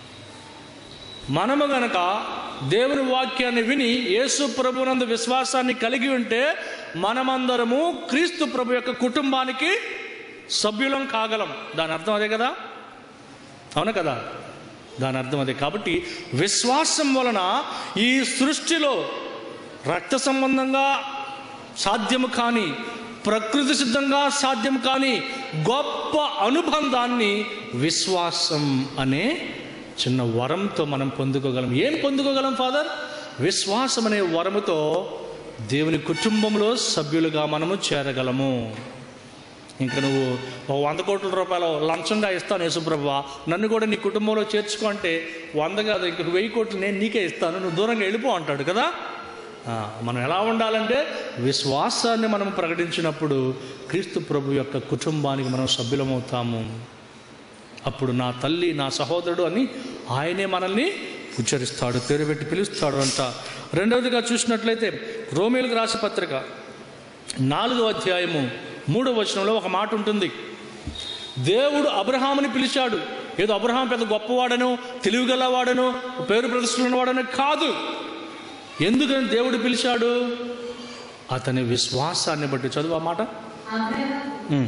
మనము గనక దేవుని వాక్యాన్ని విని యేసు ప్రభునందు విశ్వాసాన్ని కలిగి ఉంటే మనమందరము క్రీస్తు ప్రభు యొక్క కుటుంబానికి సభ్యులం కాగలం దాని అర్థం అదే కదా అవును కదా దాని అర్థం అదే కాబట్టి విశ్వాసం వలన ఈ సృష్టిలో రక్త సంబంధంగా సాధ్యము కాని ప్రకృతి సిద్ధంగా సాధ్యం కాని గొప్ప అనుబంధాన్ని విశ్వాసం అనే చిన్న వరంతో మనం పొందుకోగలం ఏం పొందుకోగలం ఫాదర్ విశ్వాసం అనే వరముతో దేవుని కుటుంబంలో సభ్యులుగా మనము చేరగలము ఇంకా నువ్వు ఒక వంద కోట్ల రూపాయలు లంచంగా ఇస్తాను యేసుప్రభు నన్ను కూడా నీ కుటుంబంలో చేర్చుకో అంటే వంద కాదు ఇంక వెయ్యి కోట్లు నేను నీకే ఇస్తాను నువ్వు దూరంగా వెళ్ళిపో అంటాడు కదా ఆ, మనం ఎలా ఉండాలంటే విశ్వాసాన్ని మనం ప్రకటించినప్పుడు క్రీస్తు ప్రభు యొక్క కుటుంబానికి మనం సభ్యులమవుతాము అప్పుడు నా తల్లి నా సహోదరుడు అని ఆయనే మనల్ని ఉచ్చరిస్తాడు పేరు పెట్టి పిలుస్తాడు అంట రెండవదిగా చూసినట్లయితే రోమిలకు రాసిన పత్రిక నాలుగో అధ్యాయము మూడవ వచనంలో ఒక మాట ఉంటుంది దేవుడు అబ్రహాముని పిలిచాడు ఏదో అబ్రహాం పెద్ద గొప్పవాడను తెలివిగలవాడను పేరు ప్రదర్శన వాడను కాదు ఎందుకని దేవుడు పిలిచాడు అతని విశ్వాసాన్ని బట్టి చదువు ఆ మాట ఉమ్.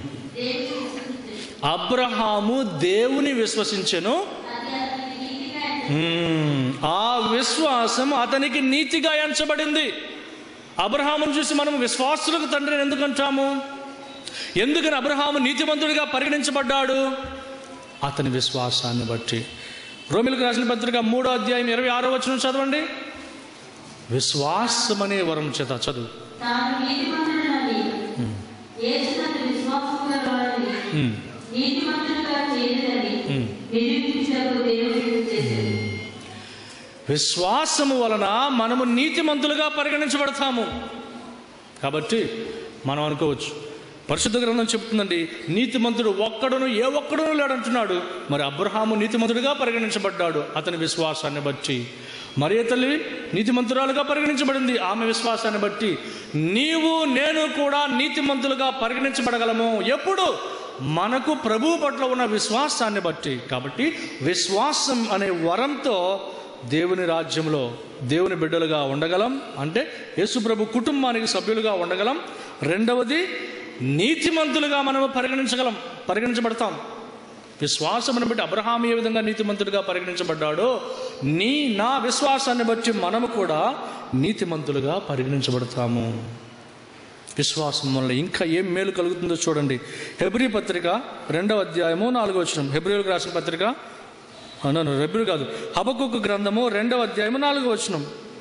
అబ్రహాము దేవుని విశ్వసించెను మ్మ్. ఆ విశ్వాసం అతనికి నీతిగా ఎంచబడింది అబ్రహామును చూసి మనం విశ్వాసులకు తండ్రిని ఎందుకు అంటాము ఎందుకని అబ్రహాము నీతిమంతుడిగా పరిగణించబడ్డాడు అతని విశ్వాసాన్ని బట్టి రోమిలకు రాసిన పత్రిక మూడో అధ్యాయం ఇరవై ఆరో వచనం చదవండి విశ్వాసం అనే వరం చేత చదువు తాను నీతిమంతుడనని యేసునందు విశ్వాసము గలవాడని మ్మ్. నీతిమంతుడుగా చేయలేదని మ్మ్. నిరూపించుటకు దేవుడు ఇది చేశాడు విశ్వాసము వలన మనము నీతిమంతులుగా పరిగణించబడతాము కాబట్టి మనం అనుకోవచ్చు పరిశుద్ధ గ్రంథం చెప్తుందండి నీతిమంతుడు ఒక్కడును ఏ ఒక్కడును లేడంటున్నాడు మరి అబ్రహాము నీతిమంతుడిగా పరిగణించబడ్డాడు అతని విశ్వాసాన్ని బట్టి మరియ తల్లి నీతిమంతురాలుగా పరిగణించబడింది ఆమె విశ్వాసాన్ని బట్టి నీవు నేను కూడా నీతిమంతులుగా పరిగణించబడగలము ఎప్పుడు మనకు ప్రభువు పట్ల ఉన్న విశ్వాసాన్ని బట్టి కాబట్టి విశ్వాసం అనే వరంతో దేవుని రాజ్యంలో దేవుని బిడ్డలుగా ఉండగలం అంటే యేసుప్రభు కుటుంబానికి సభ్యులుగా ఉండగలం రెండవది నీతిమంతులుగా మనము పరిగణించగలం పరిగణించబడతాం విశ్వాసమును బట్టి అబ్రహాం ఏ విధంగా నీతిమంతుడిగా పరిగణించబడ్డాడో నీ నా విశ్వాసాన్ని బట్టి మనము కూడా నీతిమంతులుగా పరిగణించబడతాము విశ్వాసం వల్ల ఇంకా ఏం మేలు కలుగుతుందో చూడండి హెబ్రి పత్రిక రెండవ అధ్యాయము నాలుగో వచ్చిన హెబ్రిలకు రాసిన పత్రిక అన్నాను హెబ్రి కాదు హబకుకు గ్రంథము రెండవ అధ్యాయము నాలుగో వచనం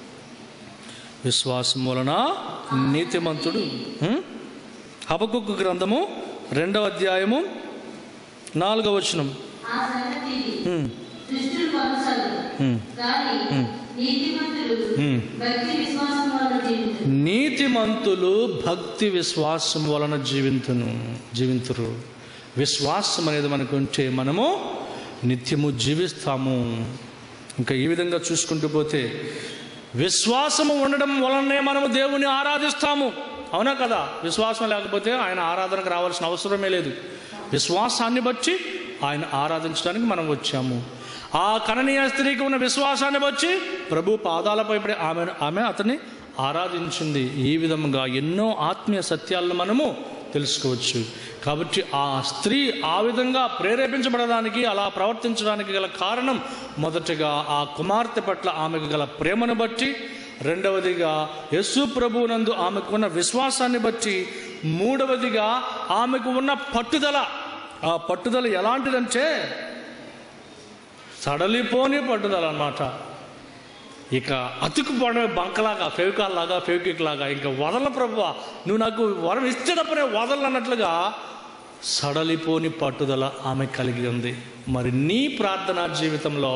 విశ్వాసం వలన నీతిమంతుడు హ్మ్? హబకుకు గ్రంథము రెండవ అధ్యాయము నాలుగవ వచనం ఆ సంగతి హ్మ్, దుష్టులు కొనసాగదు హ్మ్, కానీ నీతిమంతులు హ్మ్. భక్తి విశ్వాసం వలన జీవించరు నీతిమంతులు భక్తి విశ్వాసం వలన జీవింతును జీవింతురు విశ్వాసం అనేది మనకు ఉంటే మనము నిత్యము జీవిస్తాము ఇంకా ఈ విధంగా చూసుకుంటూ పోతే విశ్వాసము ఉండడం వలనే మనము దేవుని ఆరాధిస్తాము అవునా కదా విశ్వాసం లేకపోతే ఆయన ఆరాధనకు రావాల్సిన అవసరమే లేదు విశ్వాసాన్ని బట్టి ఆయన ఆరాధించడానికి మనం వచ్చాము ఆ కననీయ స్త్రీకి ఉన్న విశ్వాసాన్ని బట్టి ప్రభు పాదాలపై పడి ఆమె ఆమె అతన్ని ఆరాధించింది ఈ విధముగా ఎన్నో ఆత్మీయ సత్యాలను మనము తెలుసుకోవచ్చు కాబట్టి ఆ స్త్రీ ఆ విధంగా ప్రేరేపించబడడానికి అలా ప్రవర్తించడానికి గల కారణం మొదటగా ఆ కుమార్తె పట్ల ఆమెకు గల ప్రేమను బట్టి రెండవదిగా యస్సు ప్రభువునందు ఆమెకు ఉన్న విశ్వాసాన్ని బట్టి మూడవదిగా ఆమెకు ఉన్న పట్టుదల ఆ పట్టుదల ఎలాంటిదంటే సడలిపోని పట్టుదల అన్నమాట ఇక అతుకుపోవడమే బంకలాగా ఫెవికాల్ లాగా ఫెవికిక్ లాగా ఇంకా వదల ప్రభువా నువ్వు నాకు వరం ఇచ్చేటప్పుడే వదలన్నట్లుగా సడలిపోని పట్టుదల ఆమె కలిగి ఉంది మరి నీ ప్రార్థనా జీవితంలో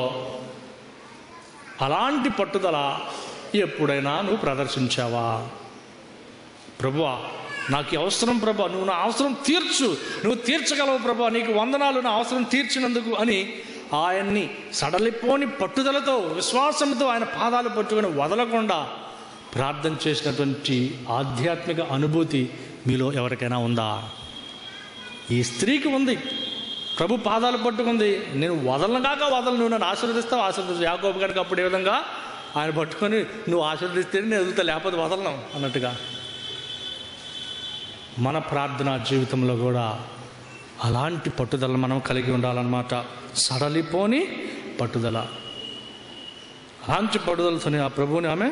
అలాంటి పట్టుదల ఎప్పుడైనా నువ్వు ప్రదర్శించావా ప్రభువా నాకు ఈ అవసరం ప్రభా నువ్వు నా అవసరం తీర్చు నువ్వు తీర్చగలవు ప్రభా నీకు వందనాలు నా అవసరం తీర్చినందుకు అని ఆయన్ని సడలిపోని పట్టుదలతో విశ్వాసంతో ఆయన పాదాలు పట్టుకొని వదలకుండా ప్రార్థన చేసినటువంటి ఆధ్యాత్మిక అనుభూతి మీలో ఎవరికైనా ఉందా ఈ స్త్రీకి ఉంది ప్రభు పాదాలు పట్టుకుంది నేను వదలనగాక వదలను నువ్వు నన్ను ఆశీర్వదిస్తావు ఆశీర్వదిస్తావు యాకోబు గారికి అప్పుడు ఏ విధంగా ఆయన పట్టుకొని నువ్వు ఆశీర్వదిస్తే నేను వదులుతా లేకపోతే వదలను అన్నట్టుగా మన ప్రార్థనా జీవితంలో కూడా అలాంటి పట్టుదల మనం కలిగి ఉండాలన్నమాట సడలిపోని పట్టుదల అలాంటి పట్టుదలతోనే ఆ ప్రభువుని ఆమె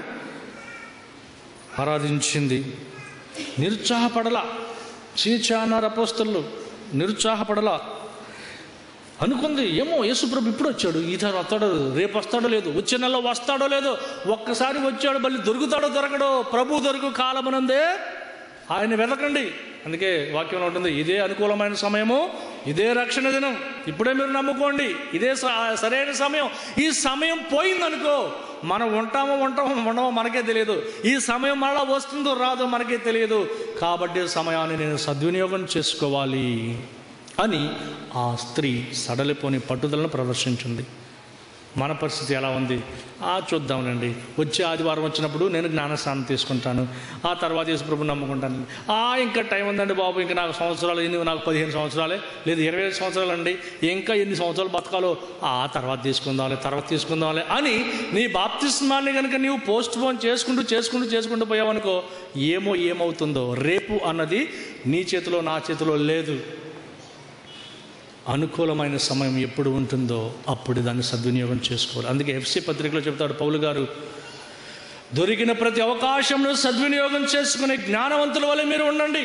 ఆరాధించింది నిరుత్సాహపడల చీచానార అపోస్తలు నిరుత్సాహపడల అనుకుంది ఏమో యేసుప్రభు ఇప్పుడు వచ్చాడు ఈ సారి వస్తాడో రేపు వస్తాడో లేదు వచ్చే నెలలో వస్తాడో లేదో ఒక్కసారి వచ్చాడు మళ్ళీ దొరుకుతాడో దొరకడో ప్రభు దొరుకు కాలమునందే ఆయన వెతకండి అందుకే వాక్యంలో ఉంటుంది ఇదే అనుకూలమైన సమయము ఇదే రక్షణ దినం ఇప్పుడే మీరు నమ్ముకోండి ఇదే స- సరైన సమయం ఈ సమయం పోయిందనుకో మనం ఉంటామో ఉంటామో ఉండమో మనకే తెలియదు ఈ సమయం మళ్ళా వస్తుందో రాదో మనకే తెలియదు కాబట్టి సమయాన్ని నేను సద్వినియోగం చేసుకోవాలి అని ఆ స్త్రీ సడలిపోని పట్టుదలను ప్రదర్శించింది మన పరిస్థితి ఎలా ఉంది ఆ చూద్దాంలేండి వచ్చే ఆదివారం వచ్చినప్పుడు నేను జ్ఞానస్నానం తీసుకుంటాను ఆ తర్వాత యేసుప్రభు నమ్ముకుంటాను ఆ ఇంకా టైం ఉందండి బాబు ఇంకా నాకు సంవత్సరాలు ఎన్ని నాకు పదిహేను సంవత్సరాలే లేదు ఇరవై ఐదు సంవత్సరాలు అండి ఇంకా ఎన్ని సంవత్సరాలు బతకాలో ఆ తర్వాత తీసుకుందాంలే తర్వాత తీసుకుందాంలే అని నీ బాప్తిస్మాన్ని కనుక నీవు పోస్ట్ పోన్ చేసుకుంటూ చేసుకుంటూ చేసుకుంటూ పోయావనుకో ఏమో ఏమవుతుందో రేపు అన్నది నీ చేతిలో నా చేతిలో లేదు అనుకూలమైన సమయం ఎప్పుడు ఉంటుందో అప్పుడు దాన్ని సద్వినియోగం చేసుకోవాలి అందుకే ఎఫ్సి పత్రికలో చెప్తాడు పౌలు గారు దొరికిన ప్రతి అవకాశంను సద్వినియోగం చేసుకునే జ్ఞానవంతుల వల్ల మీరు ఉండండి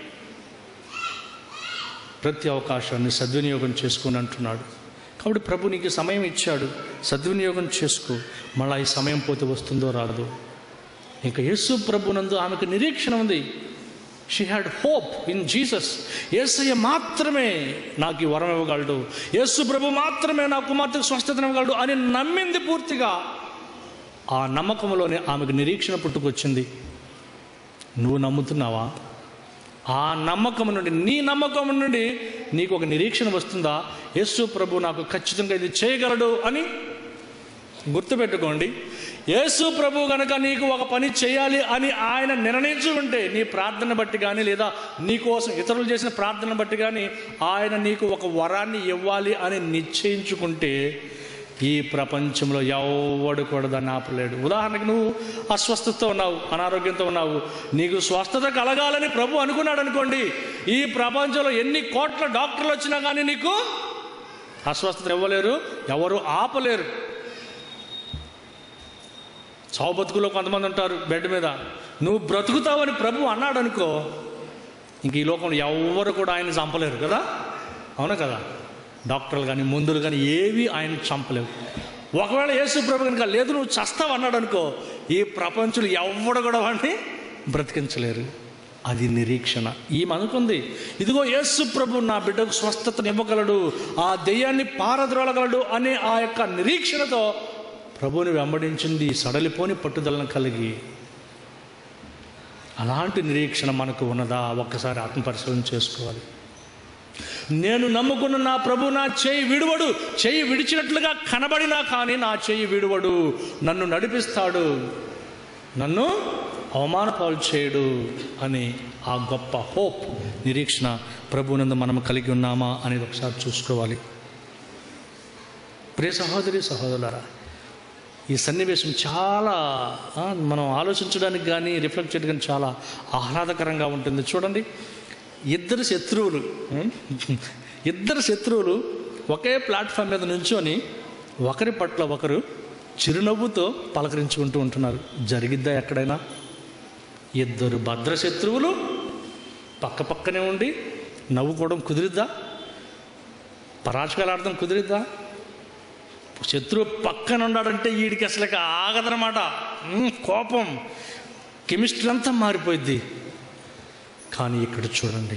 ప్రతి అవకాశాన్ని సద్వినియోగం చేసుకుని అంటున్నాడు కాబట్టి ప్రభు నీకు సమయం ఇచ్చాడు సద్వినియోగం చేసుకో మళ్ళా ఈ సమయం పోతే వస్తుందో రాదో ఇంకా యేసు ప్రభునందు ఆమెకు నిరీక్షణ ఉంది she had hope in Jesus Yesayya మాత్రమే నాకు ఈ వరం ఇవ్వగలడు యేసు ప్రభు మాత్రమే నా కుమార్తెకు స్వస్థతనివ్వగలడు అని నమ్మింది పూర్తిగా ఆ నమ్మకంలోనే ఆమెకు నిరీక్షణ పుట్టుకొచ్చింది నువ్వు నమ్ముతున్నావా ఆ నమ్మకం నుండి నీ నమ్మకం నుండి నీకు ఒక నిరీక్షణ వస్తుందా యేసు ప్రభు నాకు ఖచ్చితంగా ఇది చేయగలడు అని గుర్తుపెట్టుకోండి యేసు ప్రభు గనక నీకు ఒక పని చేయాలి అని ఆయన నిర్ణయించి ఉంటే నీ ప్రార్థన బట్టి కానీ లేదా నీ కోసం ఇతరులు చేసిన ప్రార్థన బట్టి కానీ ఆయన నీకు ఒక వరాన్ని ఇవ్వాలి అని నిశ్చయించుకుంటే ఈ ప్రపంచంలో ఎవడు కూడా దాన్ని ఆపలేడు ఉదాహరణకు నువ్వు అస్వస్థతతో ఉన్నావు అనారోగ్యంతో ఉన్నావు నీకు స్వస్థత కలగాలని ప్రభు అనుకున్నాడు అనుకోండి ఈ ప్రపంచంలో ఎన్ని కోట్ల డాక్టర్లు వచ్చినా కానీ నీకు అస్వస్థత ఇవ్వలేరు ఎవరు ఆపలేరు చావు బతుకులో కొంతమంది ఉంటారు బెడ్ మీద నువ్వు బ్రతుకుతావని ప్రభు అన్నాడు అనుకో ఇంక ఈ లోకంలో ఎవరు కూడా ఆయన చంపలేరు కదా అవునా కదా డాక్టర్లు కానీ మందులు కానీ ఏవి ఆయన చంపలేవు ఒకవేళ యేసు ప్రభు కనుక లేదు నువ్వు చస్తావు అన్నాడు అనుకో ఈ ప్రపంచంలో ఎవడు కూడా వాడిని బ్రతికించలేరు అది నిరీక్షణ ఈమె అనుకుంది ఇదిగో యేసు ప్రభు నా బిడ్డకు స్వస్థతను ఇవ్వగలడు ఆ దెయ్యాన్ని పారద్రోలగలడు అనే ఆ యొక్క నిరీక్షణతో ప్రభువుని వెంబడించింది సడలిపోని పట్టుదలను కలిగి అలాంటి నిరీక్షణ మనకు ఉన్నదా ఒక్కసారి ఆత్మపరిశీలన చేసుకోవాలి నేను నమ్ముకున్న నా ప్రభు నా చేయి విడువడు చేయి విడిచినట్లుగా కనబడినా కానీ నా చేయి విడువడు నన్ను నడిపిస్తాడు నన్ను అవమానపాలు చేయడు అని ఆ గొప్ప హోప్ నిరీక్షణ ప్రభునందు మనం కలిగి ఉన్నామా అనేది ఒకసారి చూసుకోవాలి ప్రియ సహోదరి సహోదరులారా ఈ సన్నివేశం చాలా ఆ, మనం ఆలోచించడానికి కానీ రిఫ్లెక్ట్ చేయడానికి కానీ చాలా ఆహ్లాదకరంగా ఉంటుంది చూడండి ఇద్దరు శత్రువులు ఉం? ఇద్దరు శత్రువులు ఒకే ప్లాట్ఫామ్ మీద నుంచొని ఒకరి పట్ల ఒకరు చిరునవ్వుతో పలకరించుకుంటూ ఉంటున్నారు జరిగిద్దా ఎక్కడైనా ఇద్దరు భద్ర శత్రువులు పక్క పక్కనే ఉండి నవ్వుకోవడం కుదిరిద్దా పరాచకాలు ఆడడం కుదిరిద్దా శత్రువు పక్కన ఉన్నాడంటే వీడికి అసలు ఇక ఆగదనమాట ఉమ్, కోపం కెమిస్ట్రీ అంతా మారిపోయింది కానీ ఇక్కడ చూడండి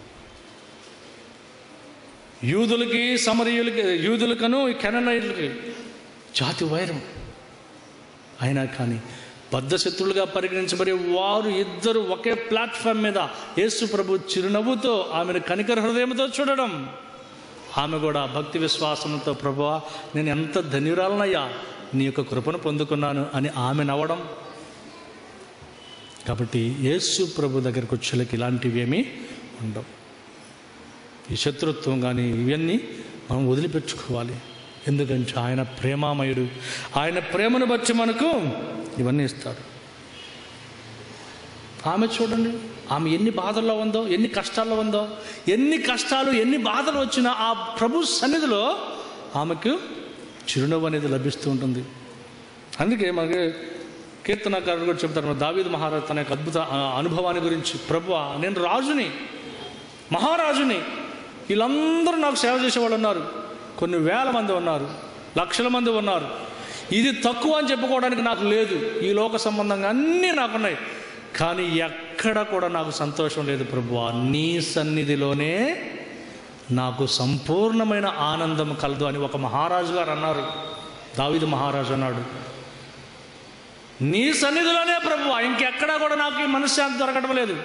యూదులకి సమరయులకి యూదులకను కెననైట్లకి జాతి వైరం అయినా కానీ బద్ధ శత్రువులుగా పరిగణించబడే వారు ఇద్దరు ఒకే ప్లాట్ఫామ్ మీద యేసు ప్రభు చిరునవ్వుతో ఆమెను కనికర హృదయంతో చూడడం ఆమె కూడా భక్తి విశ్వాసంతో ప్రభువా నేను ఎంత ధన్యురాలనయ్యా నీ యొక్క కృపను పొందుకున్నాను అని ఆమె నవ్వడం కాబట్టి యేసు ప్రభు దగ్గరికి వచ్చేలకి ఇలాంటివి ఏమీ ఉండవు ఈ శత్రుత్వం కానీ ఇవన్నీ మనం వదిలిపెట్టుకోవాలి ఎందుకంటే ఆయన ప్రేమామయుడు ఆయన ప్రేమను బట్టి మనకు ఇవన్నీ ఇస్తాడు ఆమె చూడండి ఆమె ఎన్ని బాధల్లో ఉందో ఎన్ని కష్టాల్లో ఉందో ఎన్ని కష్టాలు ఎన్ని బాధలు వచ్చినా ఆ ప్రభు సన్నిధిలో ఆమెకు చిరునవ్వు అనేది లభిస్తూ ఉంటుంది అందుకే మనకి కీర్తనకారులు కూడా చెప్తారు మన దావీదు మహారాజు తన యొక్క అద్భుత ఆ, అనుభవాన్ని గురించి ప్రభు నేను రాజుని మహారాజుని వీళ్ళందరూ నాకు సేవ చేసేవాళ్ళు ఉన్నారు కొన్ని వేల మంది ఉన్నారు లక్షల మంది ఉన్నారు ఇది తక్కువ అని చెప్పుకోవడానికి నాకు లేదు ఈ లోక సంబంధంగా అన్నీ నాకున్నాయి కానీ ఎక్కడ కూడా నాకు సంతోషం లేదు ప్రభు నీ సన్నిధిలోనే నాకు సంపూర్ణమైన ఆనందం కలదు అని ఒక మహారాజు గారు అన్నారు దావిదు మహారాజు అన్నాడు నీ సన్నిధిలోనే ప్రభు ఇంకెక్కడా కూడా నాకు ఈ మనశ్శాంతి దొరకడం లేదు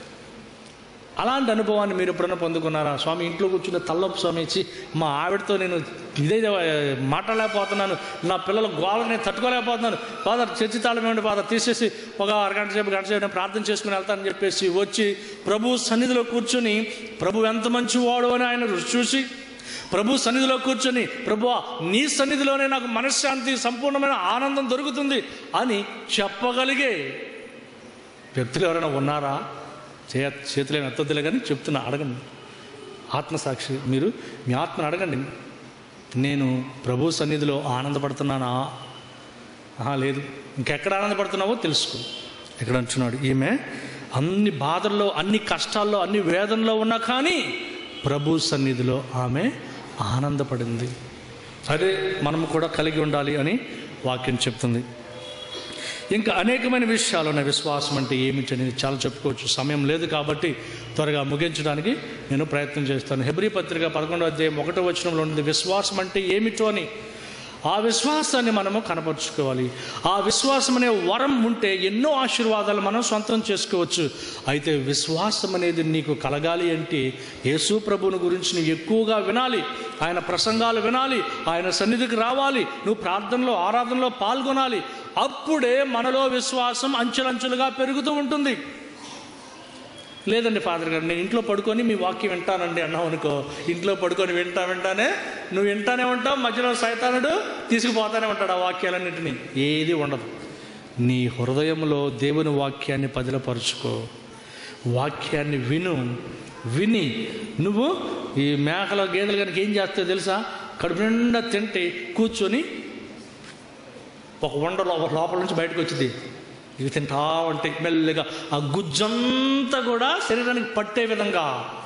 అలాంటి అనుభవాన్ని మీరు ఎప్పుడైనా పొందుకున్నారా స్వామి ఇంట్లో కూర్చున్న తల్లపు స్వామి ఇచ్చి మా ఆవిడతో నేను ఇదే మాట్లాడలేకపోతున్నాను నా పిల్లల గోళ నేను తట్టుకోలేకపోతున్నాను ఫాదర్ చర్చి తాళం ఏమిటి ఫాదర్ తీసేసి ఒక అరగంట సేపు గంట సేపు నేను ప్రార్థన చేసుకుని వెళ్తానని చెప్పేసి వచ్చి ప్రభు సన్నిధిలో కూర్చొని ప్రభు ఎంత మంచివాడు అని ఆయన రుచి చూసి ప్రభు సన్నిధిలో కూర్చొని ప్రభు నీ సన్నిధిలోనే నాకు మనశ్శాంతి సంపూర్ణమైన ఆనందం దొరుకుతుంది అని చెప్పగలిగే వ్యక్తులు ఎవరైనా ఉన్నారా చే చేతులేని ఎత్తొద్దులే కానీ చెప్తున్నా అడగండి ఆత్మసాక్షి మీరు మీ ఆత్మను అడగండి నేను ప్రభు సన్నిధిలో ఆనందపడుతున్నానా ఆహా, లేదు ఇంకెక్కడ ఆనందపడుతున్నావో తెలుసుకో ఇక్కడ అంటున్నాడు ఈమె అన్ని బాధల్లో అన్ని కష్టాల్లో అన్ని వేదనలో ఉన్నా కానీ ప్రభు సన్నిధిలో ఆమె ఆనందపడింది అదే మనం కూడా కలిగి ఉండాలి అని వాక్యం చెప్తుంది ఇంకా అనేకమైన విషయాలు ఉన్నాయి విశ్వాసం అంటే ఏమిటి అనేది చాలా చెప్పుకోవచ్చు సమయం లేదు కాబట్టి త్వరగా ముగించడానికి నేను ప్రయత్నం చేస్తాను హెబ్రి పత్రిక పదకొండవ అధ్యాయం ఒకటో వచనంలో ఉంది విశ్వాసం అంటే ఏమిటో అని ఆ విశ్వాసాన్ని మనము కనపరుచుకోవాలి ఆ విశ్వాసం అనే వరం ఉంటే ఎన్నో ఆశీర్వాదాలు మనం సొంతం చేసుకోవచ్చు అయితే విశ్వాసం అనేది నీకు కలగాలి అంటే యేసు ప్రభువుని గురించి నువ్వు ఎక్కువగా వినాలి ఆయన ప్రసంగాలు వినాలి ఆయన సన్నిధికి రావాలి నువ్వు ప్రార్థనలో ఆరాధనలో పాల్గొనాలి అప్పుడే మనలో విశ్వాసం అంచెలంచెలుగా పెరుగుతూ ఉంటుంది లేదండి ఫాదర్ గారు నేను ఇంట్లో పడుకొని మీ వాక్యం వింటానండి అన్నావు అనుకో ఇంట్లో పడుకొని వింటా వింటానే నువ్వు వింటానే ఉంటావు మధ్యలో సైతానుడు తీసుకుపోతానే ఉంటాడు ఆ వాక్యాలన్నింటినీ ఏది ఉండదు నీ హృదయంలో దేవుని వాక్యాన్ని పదిలపరుచుకో వాక్యాన్ని విను విని నువ్వు ఈ మేకల గేదెలు కనుక ఏం చేస్తావు తెలుసా కడుపు నిండా తింటే కూర్చొని ఒక వండ లోపల లోపల నుంచి బయటకు వచ్చింది ఇవి తింటా ఉంటాయి మెల్లగా ఆ గుజ్జంతా కూడా శరీరానికి పట్టే విధంగా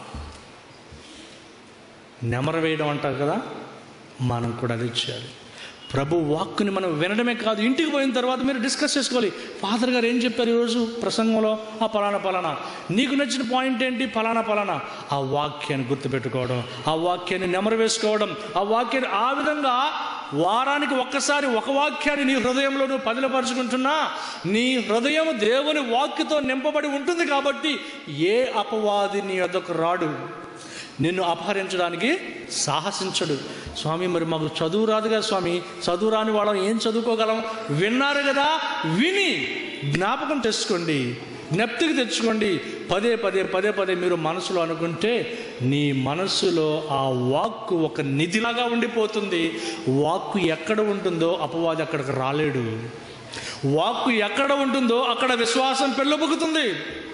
నెమర వేయడం అంటారు కదా మనం కూడా అది చేయాలి ప్రభు వాక్కుని మనం వినడమే కాదు ఇంటికి పోయిన తర్వాత మీరు డిస్కస్ చేసుకోవాలి ఫాదర్ గారు ఏం చెప్పారు ఈరోజు ప్రసంగంలో ఆ పలానా పలానా నీకు నచ్చిన పాయింట్ ఏంటి పలానా పలానా ఆ వాక్యాన్ని గుర్తుపెట్టుకోవడం ఆ వాక్యాన్ని నెమరు వేసుకోవడం ఆ వాక్యాన్ని ఆ విధంగా వారానికి ఒక్కసారి ఒక వాక్యాన్ని నీ హృదయంలో నువ్వు పదిలపరుచుకుంటున్నా నీ హృదయం దేవుని వాక్యతో నింపబడి ఉంటుంది కాబట్టి ఏ అపవాది నీ వద్దకు రాడు నిన్ను అపహరించడానికి సాహసించడు స్వామి మరి మాకు చదువు రాదు కదా స్వామి చదువు రాని వాళ్ళం ఏం చదువుకోగలం విన్నారు కదా విని జ్ఞాపకం తెచ్చుకోండి జ్ఞప్తికి తెచ్చుకోండి పదే పదే పదే పదే మీరు మనసులో అనుకుంటే నీ మనసులో ఆ వాక్కు ఒక నిధిలాగా ఉండిపోతుంది వాక్కు ఎక్కడ ఉంటుందో అపవాది అక్కడికి రాలేడు వాక్కు ఎక్కడ ఉంటుందో అక్కడ విశ్వాసం పెళ్ళబుకుతుంది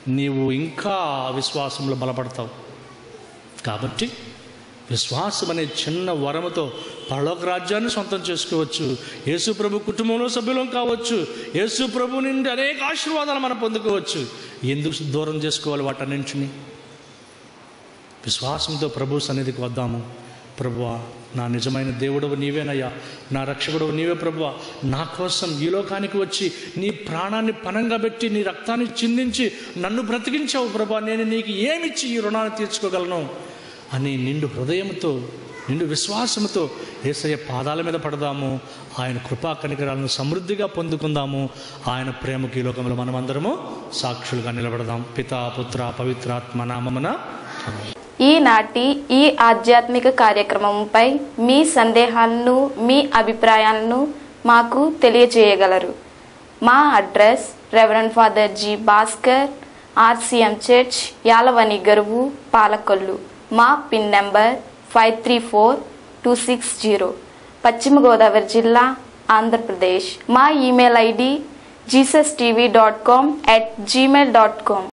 నీవు ఇంకా విశ్వాసంలో బలపడతావు కాబట్టి విశ్వాసం అనే చిన్న వరముతో పరలోక రాజ్యాన్ని సొంతం చేసుకోవచ్చు యేసు ప్రభు కుటుంబంలో సభ్యులం కావచ్చు యేసు ప్రభు నుండి అనేక ఆశీర్వాదాలు మనం పొందుకోవచ్చు ఎందుకు దూరం చేసుకోవాలి వాటన్నింటిని విశ్వాసంతో ప్రభు సన్నిధికి వద్దాము ప్రభువా నా నిజమైన దేవుడవు నీవేనయ్యా నా రక్షకుడవు నీవే ప్రభువా నా కోసం ఈ లోకానికి వచ్చి నీ ప్రాణాన్ని పనంగా పెట్టి నీ రక్తాన్ని చిందించి నన్ను బ్రతికించావు ప్రభా నేను నీకు ఏమిచ్చి ఈ రుణాన్ని తీర్చుకోగలను అని నిండు హృదయంతో నిండు విశ్వాసంతో ఏసయ్య పాదాల మీద పడదాము ఆయన కృపా కనికరాలను సమృద్ధిగా పొందుకుందాము ఆయన ప్రేమకి ఈ లోకంలో మనమందరము సాక్షులుగా నిలబడదాం పితా పుత్ర పవిత్రాత్మ నామమున ఈనాటి ఈ ఆధ్యాత్మిక కార్యక్రమంపై మీ సందేహాలను మీ అభిప్రాయాలను మాకు తెలియజేయగలరు మా address reverend father G Bhaskar RCM church యాలవని గరువు పాలకొల్లు మా pin number five three four two six zero పశ్చిమ గోదావరి జిల్లా ఆంధ్రప్రదేశ్ మా email ID Jesus TV dot com at Gmail dot com